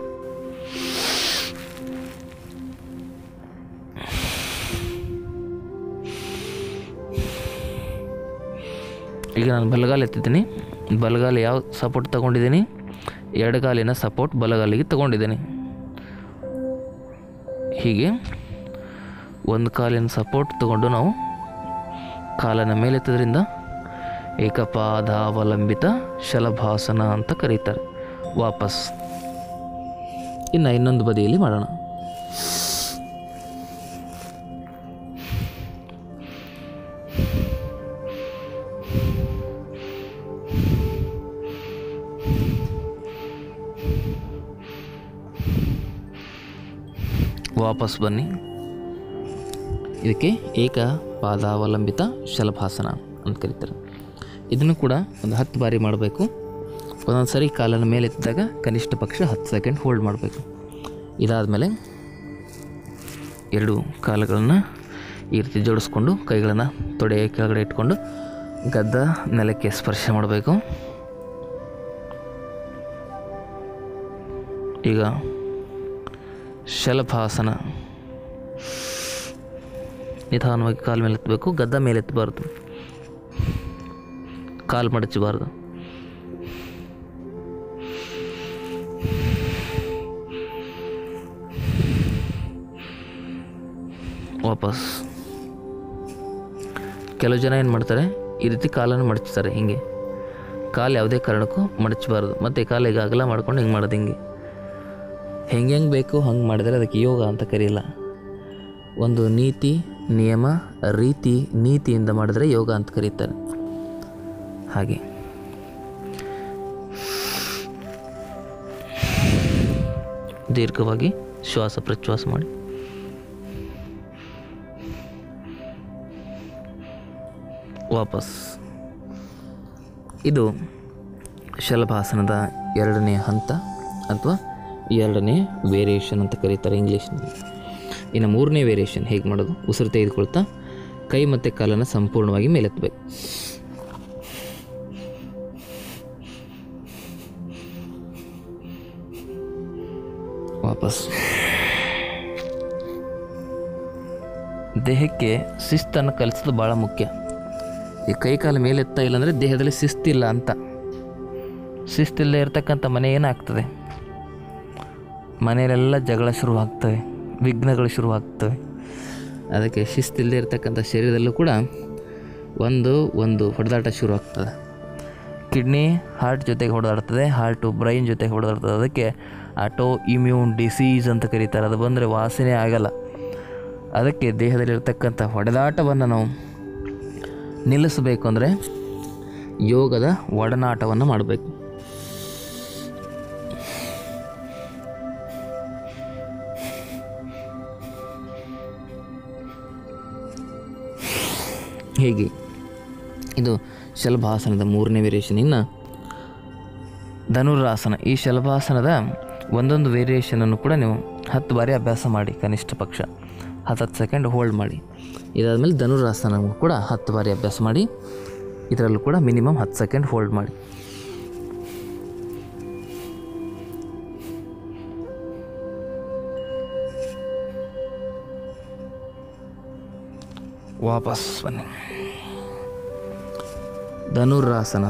ಈಗ ನಾನು ಬಲಗಾಲ ಎತ್ತಿದ್ದೀನಿ ಬಲಗಾಲ ಯಾವ ಸಪೋರ್ಟ್ ತೊಗೊಂಡಿದ್ದೀನಿ ಎಡಗಾಲಿನ ಸಪೋರ್ಟ್ ಬಲಗಾಲಿಗೆ ತೊಗೊಂಡಿದ್ದೀನಿ ಹೀಗೆ ಒಂದು ಕಾಲಿನ ಸಪೋರ್ಟ್ ತಗೊಂಡು ನಾವು ಕಾಲನ ಮೇಲೆತ್ತದ್ರಿಂದ ಏಕಪಾದಾವಲಂಬಿತ ಶಲಭಾಸನ ಅಂತ ಕರೀತಾರೆ ವಾಪಸ್ ಇನ್ನು ಇನ್ನೊಂದು ಬದಿಯಲ್ಲಿ ಮಾಡೋಣ ವಾಪಸ್ ಬನ್ನಿ ಇದಕ್ಕೆ ಏಕ ಪಾದಾವಲಂಬಿತ ಶಲಭಾಸನ ಅಂತ ಕರೀತಾರೆ ಇದನ್ನು ಕೂಡ ಒಂದು ಹತ್ತು ಬಾರಿ ಮಾಡಬೇಕು ಒಂದೊಂದು ಸರಿ ಕಾಲನ್ನು ಮೇಲೆತ್ತಿದಾಗ ಕನಿಷ್ಠ ಪಕ್ಷ ಹತ್ತು ಸೆಕೆಂಡ್ ಹೋಲ್ಡ್ ಮಾಡಬೇಕು ಇದಾದಮೇಲೆ ಎರಡು ಕಾಲುಗಳನ್ನು ಈ ರೀತಿ ಜೋಡಿಸ್ಕೊಂಡು ಕೈಗಳನ್ನು ತೊಡೆಯ ಕೆಳಗಡೆ ಇಟ್ಕೊಂಡು ಗದ್ದ ನೆಲಕ್ಕೆ ಸ್ಪರ್ಶ ಮಾಡಬೇಕು ಈಗ ಶಲಭಾಸನ ನಿಧಾನವಾಗಿ ಕಾಲು ಮೇಲೆ ಎತ್ತಬೇಕು ಗದ್ದ ಮೇಲೆ ಎತ್ತಬಾರ್ದು ಕಾಲು ಮಡಚಬಾರ್ದು ವಾಪಸ್ ಕೆಲವು ಜನ ಏನು ಮಾಡ್ತಾರೆ ಈ ರೀತಿ ಕಾಲನ್ನು ಮಡಚ್ತಾರೆ ಹಿಂಗೆ ಕಾಲು ಯಾವುದೇ ಕಾರಣಕ್ಕೂ ಮಡಚಬಾರ್ದು ಮತ್ತು ಕಾಲಿಗೆ ಅಗಲ ಮಾಡ್ಕೊಂಡು ಹಿಂಗೆ ಮಾಡೋದು ಹಿಂಗೆ ಹೆಂಗೆ ಹೆಂಗೆ ಬೇಕು ಹಂಗೆ ಮಾಡಿದರೆ ಅದಕ್ಕೆ ಯೋಗ ಅಂತ ಕರೆಯಲ್ಲ ಒಂದು ನೀತಿ ನಿಯಮ ರೀತಿ ನೀತಿಯಿಂದ ಮಾಡಿದರೆ ಯೋಗ ಅಂತ ಕರೀತಾರೆ ಹಾಗೆ ದೀರ್ಘವಾಗಿ ಶ್ವಾಸ ಪ್ರಶ್ವಾಸ ಮಾಡಿ ವಾಪಸ್ ಇದು ಶಲಭಾಸನದ ಎರಡನೇ ಹಂತ ಅಥವಾ ಎರಡನೇ ವೇರಿಯೇಷನ್ ಅಂತ ಕರೀತಾರೆ ಇಂಗ್ಲೀಷ್ನಲ್ಲಿ ಇನ್ನು ಮೂರನೇ ವೇರಿಯೇಷನ್ ಹೇಗೆ ಮಾಡೋದು ಉಸಿರು ತೆಗೆದುಕೊಳ್ತಾ ಕೈ ಮತ್ತು ಕಾಲನ್ನು ಸಂಪೂರ್ಣವಾಗಿ ಮೇಲೆತ್ತಬೇಕು ವಾಪಸ್ ದೇಹಕ್ಕೆ ಶಿಸ್ತನ್ನು ಕಲಿಸೋದು ಭಾಳ ಮುಖ್ಯ ಈ ಕೈ ಕಾಲು ಮೇಲೆತ್ತ ಇಲ್ಲಾಂದರೆ ದೇಹದಲ್ಲಿ ಶಿಸ್ತಿಲ್ಲ ಅಂತ ಶಿಸ್ತಿಲ್ಲದೆ ಇರತಕ್ಕಂಥ ಮನೆ ಏನಾಗ್ತದೆ ಮನೆಯಲ್ಲೆಲ್ಲ ಜಗಳ ಶುರುವಾಗ್ತವೆ ವಿಘ್ನಗಳು ಶುರುವಾಗ್ತವೆ ಅದಕ್ಕೆ ಶಿಸ್ತಿಲ್ಲದೆ ಇರತಕ್ಕಂಥ ಶರೀರದಲ್ಲೂ ಕೂಡ ಒಂದು ಒಂದು ಹೊಡೆದಾಟ ಶುರುವಾಗ್ತದೆ ಕಿಡ್ನಿ ಹಾರ್ಟ್ ಜೊತೆಗೆ ಹೊಡೆದಾಡ್ತದೆ ಹಾರ್ಟು ಬ್ರೈನ್ ಜೊತೆಗೆ ಹೊಡೆದಾಡ್ತದೆ ಅದಕ್ಕೆ ಆಟೋ ಇಮ್ಯೂನ್ ಡಿಸೀಸ್ ಅಂತ ಕರೀತಾರೆ ಅದು ಬಂದರೆ ವಾಸನೆ ಆಗಲ್ಲ ಅದಕ್ಕೆ ದೇಹದಲ್ಲಿರ್ತಕ್ಕಂಥ ಹೊಡೆದಾಟವನ್ನು ನಾವು ನಿಲ್ಲಿಸಬೇಕು ಅಂದರೆ ಯೋಗದ ಒಡನಾಟವನ್ನು ಮಾಡಬೇಕು ಹೇಗೆ ಇದು ಶಲಭಾಸನದ ಮೂರನೇ ವೇರಿಯೇಷನ್ ಇನ್ನು ಧನುರಾಸನ ಈ ಶಲಭಾಸನದ ಒಂದೊಂದು ವೇರಿಯೇಷನನ್ನು ಕೂಡ ನೀವು ಹತ್ತು ಬಾರಿ ಅಭ್ಯಾಸ ಮಾಡಿ ಕನಿಷ್ಠ ಪಕ್ಷ ಹತ್ತು ಸೆಕೆಂಡ್ ಹೋಲ್ಡ್ ಮಾಡಿ ಇದಾದಮೇಲೆ ಧನುರಾಸನ ಕೂಡ ಹತ್ತು ಬಾರಿ ಅಭ್ಯಾಸ ಮಾಡಿ ಇದರಲ್ಲೂ ಕೂಡ ಮಿನಿಮಮ್ ಹತ್ತು ಸೆಕೆಂಡ್ ಹೋಲ್ಡ್ ಮಾಡಿ ವಾಪಸ್ ಬನ್ನಿ ಧನುರಾಸನ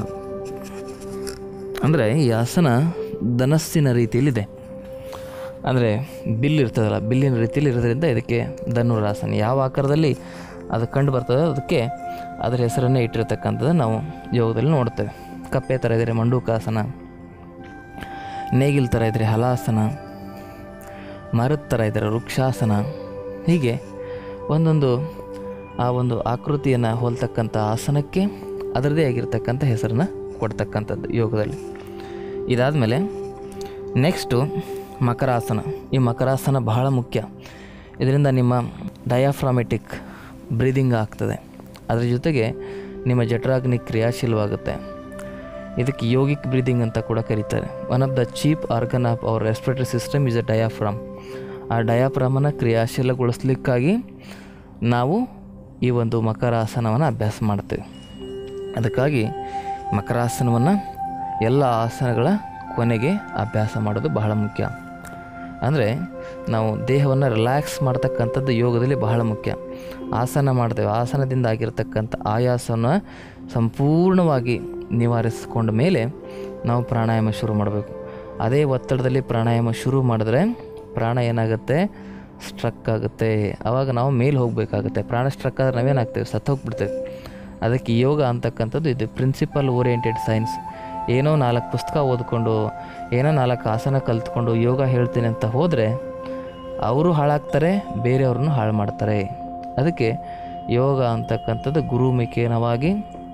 ಅಂದರೆ ಈ ಆಸನ ಧನಸ್ಸಿನ ರೀತಿಯಲ್ಲಿದೆ ಅಂದರೆ ಬಿಲ್ ಇರ್ತದಲ್ಲ ಬಿಲ್ಲಿನ ರೀತಿಯಲ್ಲಿ ಇರೋದ್ರಿಂದ ಇದಕ್ಕೆ ಧನುರಾಸನ ಯಾವ ಆಕಾರದಲ್ಲಿ ಅದು ಕಂಡು ಬರ್ತದೆ ಅದಕ್ಕೆ ಅದರ ಹೆಸರನ್ನೇ ಇಟ್ಟಿರ್ತಕ್ಕಂಥದ್ದು ನಾವು ಯೋಗದಲ್ಲಿ ನೋಡ್ತೇವೆ ಕಪ್ಪೆ ಥರ ಇದ್ದರೆ ಮಂಡೂಕಾಸನ ನೇಗಿಲ್ ಥರ ಇದ್ದರೆ ಹಲಾಸನ ಮರದ ಥರ ಇದ್ದಾರೆ ವೃಕ್ಷಾಸನ ಹೀಗೆ ಒಂದೊಂದು ಆ ಒಂದು ಆಕೃತಿಯನ್ನು ಹೋಲ್ತಕ್ಕಂಥ ಆಸನಕ್ಕೆ ಅದರದೇ ಆಗಿರ್ತಕ್ಕಂಥ ಹೆಸರನ್ನು ಕೊಡ್ತಕ್ಕಂಥದ್ದು ಯೋಗದಲ್ಲಿ ಇದಾದಮೇಲೆ ನೆಕ್ಸ್ಟು ಮಕರಾಸನ ಈ ಮಕರಾಸನ ಬಹಳ ಮುಖ್ಯ ಇದರಿಂದ ನಿಮ್ಮ ಡಯಾಫ್ರಾಮೆಟಿಕ್ ಬ್ರೀದಿಂಗ್ ಆಗ್ತದೆ ಅದರ ಜೊತೆಗೆ ನಿಮ್ಮ ಜಠರಾಗ್ನಿ ಕ್ರಿಯಾಶೀಲವಾಗುತ್ತೆ ಇದಕ್ಕೆ ಯೋಗಿಕ್ ಬ್ರೀದಿಂಗ್ ಅಂತ ಕೂಡ ಕರೀತಾರೆ one of the chief organ of our respiratory system is a diaphragm ಆ ಡಯಾಫ್ರಾಮನ್ನು ಕ್ರಿಯಾಶೀಲಗೊಳಿಸ್ಲಿಕ್ಕಾಗಿ ನಾವು ಈ ಒಂದು ಮಕರಾಸನವನ್ನು ಅಭ್ಯಾಸ ಮಾಡ್ತೇವೆ ಅದಕ್ಕಾಗಿ ಮಕರಾಸನವನ್ನು ಎಲ್ಲ ಆಸನಗಳ ಕೊನೆಗೆ ಅಭ್ಯಾಸ ಮಾಡೋದು ಬಹಳ ಮುಖ್ಯ ಅಂದರೆ ನಾವು ದೇಹವನ್ನು ರಿಲ್ಯಾಕ್ಸ್ ಮಾಡ್ತಕ್ಕಂಥದ್ದು ಯೋಗದಲ್ಲಿ ಬಹಳ ಮುಖ್ಯ ಆಸನ ಮಾಡ್ತೇವೆ ಆಸನದಿಂದ ಆಗಿರತಕ್ಕಂಥ ಆಯಾಸವನ್ನು ಸಂಪೂರ್ಣವಾಗಿ ನಿವಾರಿಸಿಕೊಂಡ ಮೇಲೆ ನಾವು ಪ್ರಾಣಾಯಾಮ ಶುರು ಮಾಡಬೇಕು ಅದೇ ಒತ್ತಡದಲ್ಲಿ ಪ್ರಾಣಾಯಾಮ ಶುರು ಮಾಡಿದ್ರೆ ಪ್ರಾಣ ಏನಾಗುತ್ತೆ ಸ್ಟ್ರಕ್ ಆಗುತ್ತೆ ಆವಾಗ ನಾವು ಮೇಲೆ ಹೋಗಬೇಕಾಗುತ್ತೆ ಪ್ರಾಣ ಸ್ಟ್ರಕ್ ಆದರೆ ನಾವೇನಾಗ್ತೇವೆ ಸತ್ತು ಹೋಗ್ಬಿಡ್ತೇವೆ ಅದಕ್ಕೆ ಯೋಗ ಅಂತಕ್ಕಂಥದ್ದು ಇದು ಪ್ರಿನ್ಸಿಪಲ್ ಓರಿಯೆಂಟೆಡ್ ಸೈನ್ಸ್ ಏನೋ ನಾಲ್ಕು ಪುಸ್ತಕ ಓದ್ಕೊಂಡು ಏನೋ ನಾಲ್ಕು ಆಸನ ಕಲ್ತ್ಕೊಂಡು ಯೋಗ ಹೇಳ್ತೀನಿ ಅಂತ ಹೋದರೆ ಅವರು ಹಾಳಾಗ್ತಾರೆ ಬೇರೆಯವ್ರನ್ನೂ ಹಾಳು ಮಾಡ್ತಾರೆ ಅದಕ್ಕೆ ಯೋಗ ಅಂತಕ್ಕಂಥದ್ದು ಗುರುಮುಖೇನವಾಗಿ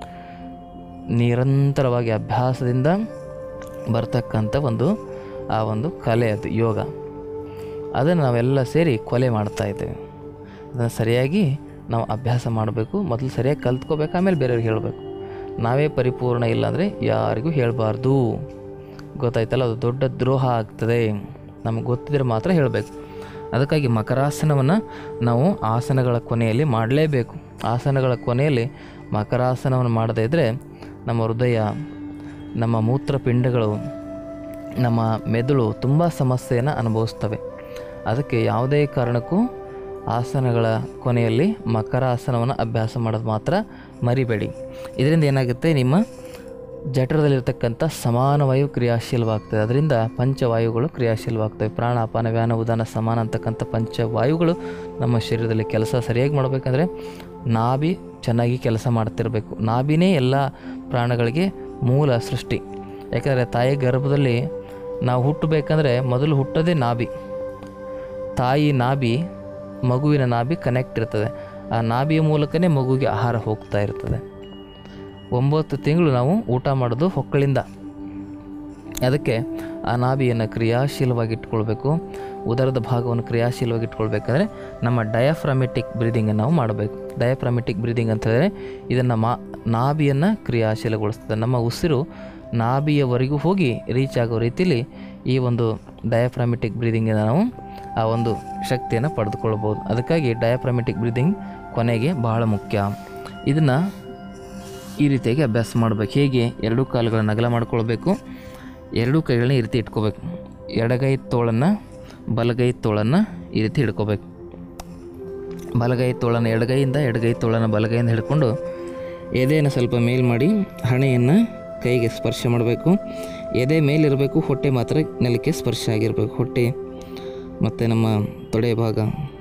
ನಿರಂತರವಾಗಿ ಅಭ್ಯಾಸದಿಂದ ಬರ್ತಕ್ಕಂಥ ಒಂದು ಆ ಒಂದು ಕಲೆ ಅದು ಯೋಗ ಅದನ್ನು ನಾವೆಲ್ಲ ಸೇರಿ ಕೊಲೆ ಮಾಡ್ತಾ ಇದ್ದೇವೆ ಅದನ್ನು ಸರಿಯಾಗಿ ನಾವು ಅಭ್ಯಾಸ ಮಾಡಬೇಕು ಮೊದಲು ಸರಿಯಾಗಿ ಕಲ್ತ್ಕೋಬೇಕು ಆಮೇಲೆ ಬೇರೆಯವ್ರಿಗೆ ಹೇಳಬೇಕು ನಾವೇ ಪರಿಪೂರ್ಣ ಇಲ್ಲಾಂದರೆ ಯಾರಿಗೂ ಹೇಳಬಾರ್ದು ಗೊತ್ತಾಯ್ತಲ್ಲ ಅದು ದೊಡ್ಡ ದ್ರೋಹ ಆಗ್ತದೆ ನಮಗೆ ಗೊತ್ತಿದ್ರೆ ಮಾತ್ರ ಹೇಳಬೇಕು ಅದಕ್ಕಾಗಿ ಮಕರಾಸನವನ್ನು ನಾವು ಆಸನಗಳ ಕೊನೆಯಲ್ಲಿ ಮಾಡಲೇಬೇಕು ಆಸನಗಳ ಕೊನೆಯಲ್ಲಿ ಮಕರಾಸನವನ್ನು ಮಾಡದೇ ಇದ್ದರೆ ನಮ್ಮ ಹೃದಯ ನಮ್ಮ ಮೂತ್ರಪಿಂಡಗಳು ನಮ್ಮ ಮೆದುಳು ತುಂಬ ಸಮಸ್ಯೆಯನ್ನು ಅನುಭವಿಸ್ತವೆ ಅದಕ್ಕೆ ಯಾವುದೇ ಕಾರಣಕ್ಕೂ ಆಸನಗಳ ಕೊನೆಯಲ್ಲಿ ಮಕರಾಸನವನ್ನು ಅಭ್ಯಾಸ ಮಾಡೋದು ಮಾತ್ರ ಮರಿಬೇಡಿ ಇದರಿಂದ ಏನಾಗುತ್ತೆ ನಿಮ್ಮ ಜಠರದಲ್ಲಿರ್ತಕ್ಕಂಥ ಸಮಾನವಾಯು ಕ್ರಿಯಾಶೀಲವಾಗ್ತದೆ ಅದರಿಂದ ಪಂಚವಾಯುಗಳು ಕ್ರಿಯಾಶೀಲವಾಗ್ತವೆ ಪ್ರಾಣ ಅಪಾನ ವ್ಯಾನ ಉದಾನ ಸಮಾನ ಅಂತಕ್ಕಂಥ ಪಂಚವಾಯುಗಳು ನಮ್ಮ ಶರೀರದಲ್ಲಿ ಕೆಲಸ ಸರಿಯಾಗಿ ಮಾಡಬೇಕಂದ್ರೆ ನಾಭಿ ಚೆನ್ನಾಗಿ ಕೆಲಸ ಮಾಡ್ತಿರಬೇಕು ನಾಭಿನೇ ಎಲ್ಲ ಪ್ರಾಣಗಳಿಗೆ ಮೂಲ ಸೃಷ್ಟಿ ಯಾಕಂದರೆ ತಾಯಿ ಗರ್ಭದಲ್ಲಿ ನಾವು ಹುಟ್ಟಬೇಕಂದ್ರೆ ಮೊದಲು ಹುಟ್ಟೋದೇ ನಾಭಿ ತಾಯಿ ನಾಭಿ ಮಗುವಿನ ನಾಭಿ ಕನೆಕ್ಟ್ ಇರ್ತದೆ ಆ ನಾಭಿಯ ಮೂಲಕನೇ ಮಗುವಿಗೆ ಆಹಾರ ಹೋಗ್ತಾ ಇರ್ತದೆ ಒಂಬತ್ತು ತಿಂಗಳು ನಾವು ಊಟ ಮಾಡೋದು ಹೊಕ್ಕಳಿಂದ ಅದಕ್ಕೆ ಆ ನಾಭಿಯನ್ನು ಕ್ರಿಯಾಶೀಲವಾಗಿ ಇಟ್ಕೊಳ್ಬೇಕು ಉದರದ ಭಾಗವನ್ನು ಕ್ರಿಯಾಶೀಲವಾಗಿ ಇಟ್ಕೊಳ್ಬೇಕಂದ್ರೆ ನಮ್ಮ ಡಯಾಫ್ರಾಮೆಟಿಕ್ ಬ್ರೀದಿಂಗನ್ನು ನಾವು ಮಾಡಬೇಕು ಡಯಾಫ್ರಾಮೆಟಿಕ್ ಬ್ರೀದಿಂಗ್ ಅಂತ ಹೇಳಿದ್ರೆ ಇದನ್ನು ಮಾ ನಾಭಿಯನ್ನು ಕ್ರಿಯಾಶೀಲಗೊಳಿಸ್ತದೆ ನಮ್ಮ ಉಸಿರು ನಾಭಿಯವರೆಗೂ ಹೋಗಿ ರೀಚ್ ಆಗೋ ರೀತಿಯಲ್ಲಿ ಈ ಒಂದು ಡಯಾಫ್ರಾಮೆಟಿಕ್ ಬ್ರೀದಿಂಗಿಂದ ನಾವು ಆ ಒಂದು ಶಕ್ತಿಯನ್ನು ಪಡೆದುಕೊಳ್ಬೋದು ಅದಕ್ಕಾಗಿ ಡಯಾಫ್ರಾಮೆಟಿಕ್ ಬ್ರೀದಿಂಗ್ ಕೊನೆಗೆ ಬಹಳ ಮುಖ್ಯ ಇದನ್ನು ಈ ರೀತಿಯಾಗಿ ಅಭ್ಯಾಸ ಮಾಡಬೇಕು ಹೇಗೆ ಎರಡೂ ಕಾಲುಗಳನ್ನು ಅಗಲ ಮಾಡ್ಕೊಳ್ಬೇಕು ಎರಡೂ ಕೈಗಳನ್ನ ಈ ರೀತಿ ಇಟ್ಕೋಬೇಕು ಎಡಗೈ ತೋಳನ್ನು ಬಲಗೈ ತೋಳನ್ನು ಈ ರೀತಿ ಹಿಡ್ಕೋಬೇಕು ಬಲಗೈ ತೋಳನ್ನು ಎಡಗೈಯಿಂದ ಎಡಗೈ ತೋಳನ್ನು ಬಲಗೈಯಿಂದ ಹಿಡ್ಕೊಂಡು ಎದೆಯನ್ನು ಸ್ವಲ್ಪ ಮೇಲ್ ಮಾಡಿ ಹಣೆಯನ್ನು ಕೈಗೆ ಸ್ಪರ್ಶ ಮಾಡಬೇಕು ಎದೆ ಮೇಲಿರಬೇಕು ಹೊಟ್ಟೆ ಮಾತ್ರ ನೆಲಕ್ಕೆ ಸ್ಪರ್ಶ ಆಗಿರಬೇಕು ಹೊಟ್ಟೆ ಮತ್ತು ನಮ್ಮ ತೊಡೆ ಭಾಗ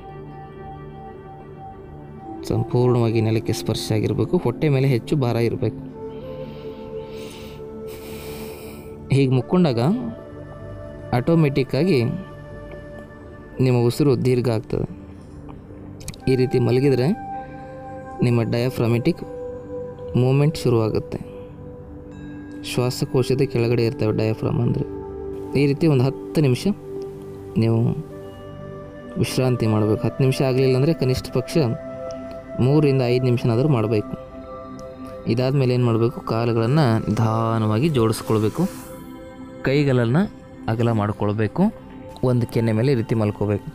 ಸಂಪೂರ್ಣವಾಗಿ ನೆಲಕ್ಕೆ ಸ್ಪರ್ಶ ಆಗಿರಬೇಕು ಹೊಟ್ಟೆ ಮೇಲೆ ಹೆಚ್ಚು ಭಾರ ಇರಬೇಕು ಹೀಗೆ ಮುಕ್ಕೊಂಡಾಗ ಆಟೋಮೆಟಿಕ್ಕಾಗಿ ನಿಮ್ಮ ಉಸಿರು ದೀರ್ಘ ಆಗ್ತದೆ ಈ ರೀತಿ ಮಲಗಿದರೆ ನಿಮ್ಮ ಡಯಾಫ್ರಾಮೆಟಿಕ್ ಮೂಮೆಂಟ್ ಶುರುವಾಗುತ್ತೆ ಶ್ವಾಸಕೋಶದ ಕೆಳಗಡೆ ಇರ್ತವೆ ಡಯಾಫ್ರಾಮ್ ಅಂದರೆ ಈ ರೀತಿ ಒಂದು ಹತ್ತು ನಿಮಿಷ ನೀವು ವಿಶ್ರಾಂತಿ ಮಾಡಬೇಕು ಹತ್ತು ನಿಮಿಷ ಆಗಲಿಲ್ಲ ಅಂದರೆ ಕನಿಷ್ಠ ಪಕ್ಷ ಮೂರಿಂದ ಐದು ನಿಮಿಷನಾದರೂ ಮಾಡಬೇಕು ಇದಾದ ಮೇಲೆ ಏನು ಮಾಡಬೇಕು ಕಾಲುಗಳನ್ನು ನಿಧಾನವಾಗಿ ಜೋಡಿಸ್ಕೊಳ್ಬೇಕು ಕೈಗಳನ್ನು ಅಗಲ ಮಾಡಿಕೊಳ್ಬೇಕು ಒಂದು ಕೆನ್ನೆ ಮೇಲೆ ಈ ರೀತಿ ಮಲ್ಕೋಬೇಕು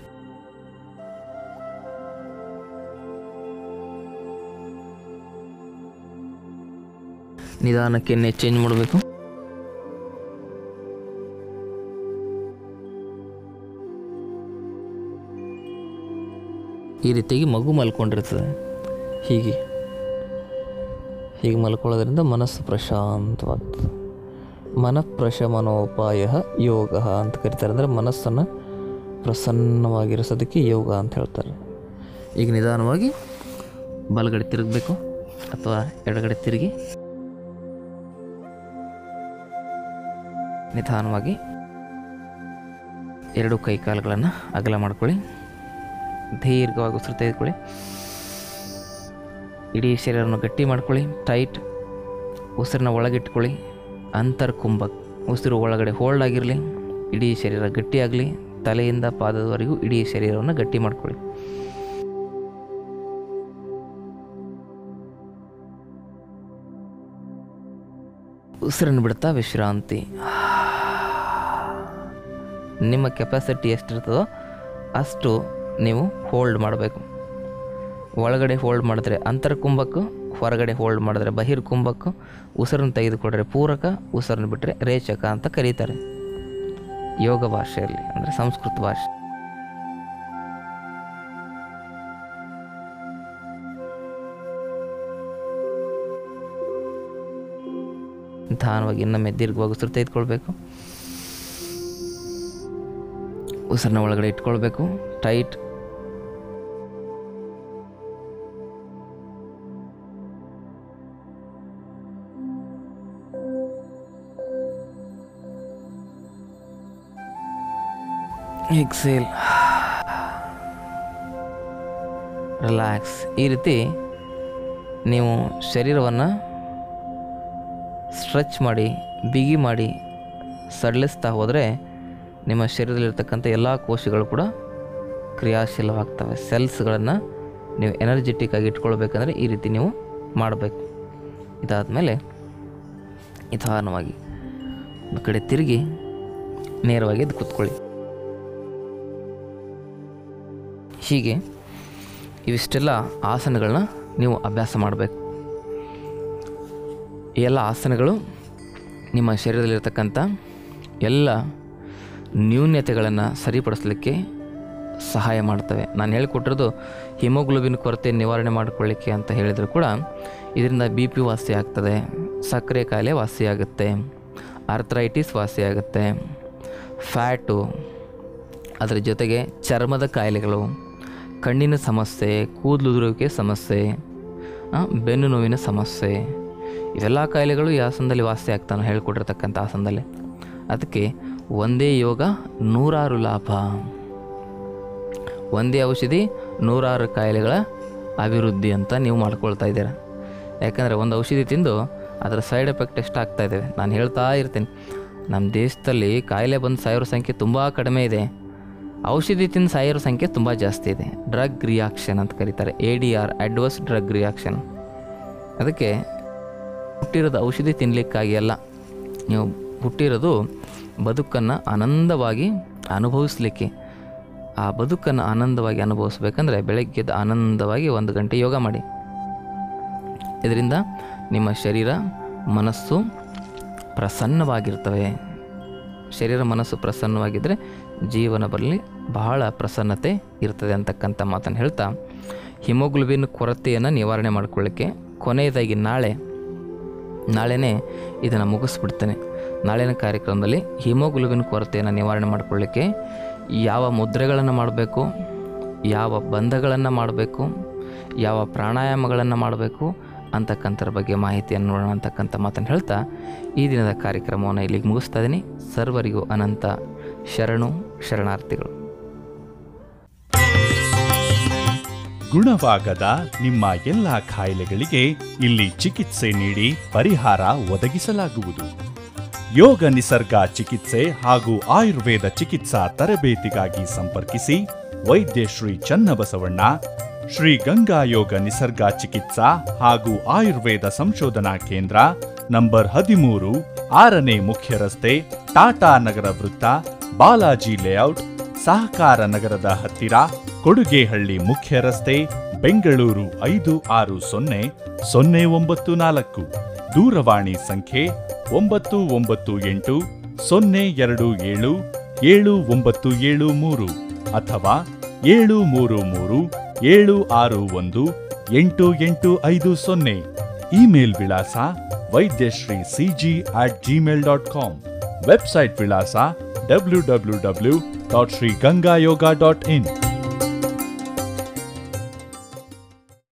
ನಿಧಾನ ಕೆನ್ನೆ ಚೇಂಜ್ ಮಾಡಬೇಕು ಈ ರೀತಿಯಾಗಿ ಮಗು ಮಲ್ಕೊಂಡಿರ್ತದೆ ಹೀಗೆ ಹೀಗೆ ಮಲ್ಕೊಳ್ಳೋದ್ರಿಂದ ಮನಸ್ಸು ಪ್ರಶಾಂತವಾಗ್ತದೆ ಮನಃಪ್ರಶಮನೋಪಾಯ ಯೋಗ ಅಂತ ಕರೀತಾರೆ ಅಂದರೆ ಮನಸ್ಸನ್ನು ಪ್ರಸನ್ನವಾಗಿರಿಸೋದಕ್ಕೆ ಯೋಗ ಅಂತ ಹೇಳ್ತಾರೆ ಈಗ ನಿಧಾನವಾಗಿ ಬಲಗಡೆ ತಿರುಗಬೇಕು ಅಥವಾ ಎಡಗಡೆ ತಿರುಗಿ ನಿಧಾನವಾಗಿ ಎರಡು ಕೈ ಕಾಲುಗಳನ್ನು ಅಗಲ ಮಾಡ್ಕೊಳ್ಳಿ ದೀರ್ಘವಾಗಿ ಉಸಿರು ತೆಗೆದುಕೊಳ್ಳಿ ಇಡೀ ಶರೀರವನ್ನು ಗಟ್ಟಿ ಮಾಡ್ಕೊಳ್ಳಿ ಟೈಟ್ ಉಸಿರನ್ನ ಒಳಗಿಟ್ಕೊಳ್ಳಿ ಅಂತರ್ಕುಂಭ ಉಸಿರು ಒಳಗಡೆ ಹೋಲ್ಡ್ ಆಗಿರಲಿ ಇಡೀ ಶರೀರ ಗಟ್ಟಿಯಾಗಲಿ ತಲೆಯಿಂದ ಪಾದದವರೆಗೂ ಇಡೀ ಶರೀರವನ್ನು ಗಟ್ಟಿ ಮಾಡ್ಕೊಳ್ಳಿ ಉಸಿರನ್ನು ಬಿಡ್ತಾ ವಿಶ್ರಾಂತಿ ನಿಮ್ಮ ಕೆಪಾಸಿಟಿ ಎಷ್ಟಿರ್ತದೋ ಅಷ್ಟು ನೀವು ಹೋಲ್ಡ್ ಮಾಡಬೇಕು ಒಳಗಡೆ ಹೋಲ್ಡ್ ಮಾಡಿದ್ರೆ ಅಂತರ್ಕುಂಭಕ್ಕೂ ಹೊರಗಡೆ ಹೋಲ್ಡ್ ಮಾಡಿದ್ರೆ ಬಹಿರ್ಕುಂಭಕ್ಕೂ ಉಸಿರನ್ನು ತೆಗೆದುಕೊಂಡ್ರೆ ಪೂರಕ ಉಸಿರನ್ನು ಬಿಟ್ಟರೆ ರೇಚಕ ಅಂತ ಕರೀತಾರೆ ಯೋಗ ಭಾಷೆಯಲ್ಲಿ ಅಂದರೆ ಸಂಸ್ಕೃತ ಭಾಷೆ ನಿಧಾನವಾಗಿ ಇನ್ನೊಮ್ಮೆ ದೀರ್ಘವಾಗಿ ಉಸಿರು ತೆಗೆದುಕೊಳ್ಬೇಕು ಉಸಿರನ್ನ ಒಳಗಡೆ ಇಟ್ಕೊಳ್ಬೇಕು ಟೈಟ್ ಎಕ್ಸೇಲ್ ರಿಲ್ಯಾಕ್ಸ್ ಈ ರೀತಿ ನೀವು ಶರೀರವನ್ನು ಸ್ಟ್ರೆಚ್ ಮಾಡಿ ಬಿಗಿ ಮಾಡಿ ಸಡಿಲಿಸ್ತಾ ಹೋದರೆ ನಿಮ್ಮ ಶರೀರದಲ್ಲಿರ್ತಕ್ಕಂಥ ಎಲ್ಲ ಕೋಶಗಳು ಕೂಡ ಕ್ರಿಯಾಶೀಲವಾಗ್ತವೆ ಸೆಲ್ಸ್ಗಳನ್ನು ನೀವು ಎನರ್ಜೆಟಿಕ್ ಆಗಿ ಇಟ್ಕೊಳ್ಬೇಕಂದ್ರೆ ಈ ರೀತಿ ನೀವು ಮಾಡಬೇಕು ಇದಾದಮೇಲೆ ನಿಧಾನವಾಗಿ ಒಂದು ಕಡೆ ತಿರುಗಿ ನೇರವಾಗಿ ಎದ್ದು ಕೂತ್ಕೊಳ್ಳಿ ಹೀಗೆ ಇವಿಷ್ಟೆಲ್ಲ ಆಸನಗಳನ್ನ ನೀವು ಅಭ್ಯಾಸ ಮಾಡಬೇಕು ಈ ಎಲ್ಲ ಆಸನಗಳು ನಿಮ್ಮ ಶರೀರದಲ್ಲಿರ್ತಕ್ಕಂಥ ಎಲ್ಲ ನ್ಯೂನ್ಯತೆಗಳನ್ನು ಸರಿಪಡಿಸಲಿಕ್ಕೆ ಸಹಾಯ ಮಾಡ್ತವೆ ನಾನು ಹೇಳಿಕೊಟ್ಟಿರೋದು ಹಿಮೋಗ್ಲೋಬಿನ್ ಕೊರತೆ ನಿವಾರಣೆ ಮಾಡಿಕೊಳ್ಳಿಕ್ಕೆ ಅಂತ ಹೇಳಿದರೂ ಕೂಡ ಇದರಿಂದ ಬಿ ಪಿ ವಾಸಿ ಆಗ್ತದೆ ಸಕ್ಕರೆ ಕಾಯಿಲೆ ವಾಸಿಯಾಗುತ್ತೆ ಆರ್ಥರೈಟಿಸ್ ವಾಸಿಯಾಗುತ್ತೆ ಫ್ಯಾಟು ಅದರ ಜೊತೆಗೆ ಚರ್ಮದ ಕಾಯಿಲೆಗಳು ಕಣ್ಣಿನ ಸಮಸ್ಯೆ ಕೂದಲುದುರುವಿಕೆ ಸಮಸ್ಯೆ ಆ, ಬೆನ್ನು ನೋವಿನ ಸಮಸ್ಯೆ ಇವೆಲ್ಲ ಕಾಯಿಲೆಗಳು ಈ ಆಸನದಲ್ಲಿ ವಾಸಿ ಆಗ್ತಾನೆ ಹೇಳ್ಕೊಟ್ಟಿರ್ತಕ್ಕಂಥ ಆಸನದಲ್ಲಿ ಅದಕ್ಕೆ ಒಂದೇ ಯೋಗ ನೂರಾರು ಲಾಭ ಒಂದೇ ಔಷಧಿ ನೂರಾರು ಕಾಯಿಲೆಗಳ ಅಭಿವೃದ್ಧಿ ಅಂತ ನೀವು ಮಾಡ್ಕೊಳ್ತಾ ಇದ್ದೀರ ಯಾಕಂದರೆ ಒಂದು ಔಷಧಿ ತಿಂದು ಅದರ ಸೈಡ್ ಎಫೆಕ್ಟ್ ಎಷ್ಟು ಆಗ್ತಾ ಇದ್ದಾವೆ ನಾನು ಹೇಳ್ತಾ ಇರ್ತೀನಿ ನಮ್ಮ ದೇಶದಲ್ಲಿ ಕಾಯಿಲೆ ಬಂದು ಸಾವಿರ ಸಂಖ್ಯೆ ತುಂಬ ಕಡಿಮೆ ಇದೆ ಔಷಧಿ ತಿಂದು ಸಾಯಿರೋ ಸಂಖ್ಯೆ ತುಂಬ ಜಾಸ್ತಿ ಇದೆ ಡ್ರಗ್ ರಿಯಾಕ್ಷನ್ ಅಂತ ಕರೀತಾರೆ A D R adverse drug reaction ಅದಕ್ಕೆ ಹುಟ್ಟಿರೋದು ಔಷಧಿ ತಿನ್ನಲಿಕ್ಕಾಗಿ ಅಲ್ಲ ನೀವು ಹುಟ್ಟಿರೋದು ಬದುಕನ್ನು ಆನಂದವಾಗಿ ಅನುಭವಿಸ್ಲಿಕ್ಕೆ ಆ ಬದುಕನ್ನು ಆನಂದವಾಗಿ ಅನುಭವಿಸ್ಬೇಕಂದ್ರೆ ಬೆಳಗ್ಗೆದ್ದು ಆನಂದವಾಗಿ ಒಂದು ಗಂಟೆ ಯೋಗ ಮಾಡಿ ಇದರಿಂದ ನಿಮ್ಮ ಶರೀರ ಮನಸ್ಸು ಪ್ರಸನ್ನವಾಗಿರ್ತವೆ ಶರೀರ ಮನಸ್ಸು ಪ್ರಸನ್ನವಾಗಿದ್ದರೆ ಜೀವನ ಬರಲಿ ಬಹಳ ಪ್ರಸನ್ನತೆ ಇರ್ತದೆ ಅಂತಕ್ಕಂಥ ಮಾತನ್ನು ಹೇಳ್ತಾ ಹಿಮೋಗ್ಲೋಬಿನ್ ಕೊರತೆಯನ್ನು ನಿವಾರಣೆ ಮಾಡ್ಕೊಳ್ಳಿಕ್ಕೆ ಕೊನೆಯದಾಗಿ ನಾಳೆ ನಾಳೆನೇ ಇದನ್ನು ಮುಗಿಸ್ಬಿಡ್ತೇನೆ ನಾಳಿನ ಕಾರ್ಯಕ್ರಮದಲ್ಲಿ ಹಿಮೋಗ್ಲೋಬಿನ್ ಕೊರತೆಯನ್ನು ನಿವಾರಣೆ ಮಾಡಿಕೊಳ್ಳಿಕ್ಕೆ ಯಾವ ಮುದ್ರೆಗಳನ್ನು ಮಾಡಬೇಕು ಯಾವ ಬಂಧಗಳನ್ನು ಮಾಡಬೇಕು ಯಾವ ಪ್ರಾಣಾಯಾಮಗಳನ್ನು ಮಾಡಬೇಕು ಅಂತಕ್ಕಂಥರ ಬಗ್ಗೆ ಮಾಹಿತಿಯನ್ನು ನೋಡೋಣ ಅಂತಕ್ಕಂಥ ಮಾತನ್ನು ಹೇಳ್ತಾ ಈ ದಿನದ ಕಾರ್ಯಕ್ರಮವನ್ನು ಇಲ್ಲಿಗೆ ಮುಗಿಸ್ತಾ ಇದ್ದೀನಿ ಸರ್ವರಿಗೂ ಅನಂತ ಶರಣು ಶರಣಾರ್ಥಿಗಳು ಗುಣವಾಗದ ನಿಮ್ಮ ಎಲ್ಲ ಕಾಯಿಲೆಗಳಿಗೆ ಇಲ್ಲಿ ಚಿಕಿತ್ಸೆ ನೀಡಿ ಪರಿಹಾರ ಒದಗಿಸಲಾಗುವುದು ಯೋಗ ನಿಸರ್ಗ ಚಿಕಿತ್ಸೆ ಹಾಗೂ ಆಯುರ್ವೇದ ಚಿಕಿತ್ಸಾ ತರಬೇತಿಗಾಗಿ ಸಂಪರ್ಕಿಸಿ ವೈದ್ಯ ಶ್ರೀ ಚನ್ನಬಸವಣ್ಣ ಶ್ರೀ ಗಂಗಾ ಯೋಗ ನಿಸರ್ಗ ಚಿಕಿತ್ಸಾ ಹಾಗೂ ಆಯುರ್ವೇದ ಸಂಶೋಧನಾ ಕೇಂದ್ರ ನಂಬರ್ ಹದಿಮೂರು ಆರನೇ ಮುಖ್ಯ ರಸ್ತೆ ಟಾಟಾ ನಗರ ವೃತ್ತ ಬಾಲಾಜಿ ಲೇಔಟ್ ಸಹಕಾರ ನಗರದ ಹತ್ತಿರ ಕೊಡುಗೆಹಳ್ಳಿ ಮುಖ್ಯ ರಸ್ತೆ ಬೆಂಗಳೂರು ಐದು ಆರು ಸೊನ್ನೆ ಸೊನ್ನೆ ಒಂಬತ್ತು ನಾಲ್ಕು ದೂರವಾಣಿ ಸಂಖ್ಯೆ ಒಂಬತ್ತು ಒಂಬತ್ತು ಎಂಟು ಸೊನ್ನೆ ಎರಡು ಏಳು ಏಳು ಒಂಬತ್ತು ಏಳು ಮೂರು ಅಥವಾ ಏಳು ಮೂರು ಮೂರು ಏಳು ಆರು ಒಂದು ಎಂಟು ಎಂಟು ಐದು ಸೊನ್ನೆ ಇಮೇಲ್ ವಿಳಾಸ Vaidyashri CG at Gmail dot com website ವಿಳಾಸ W W W dot Shri Ganga Yoga dot ಇನ್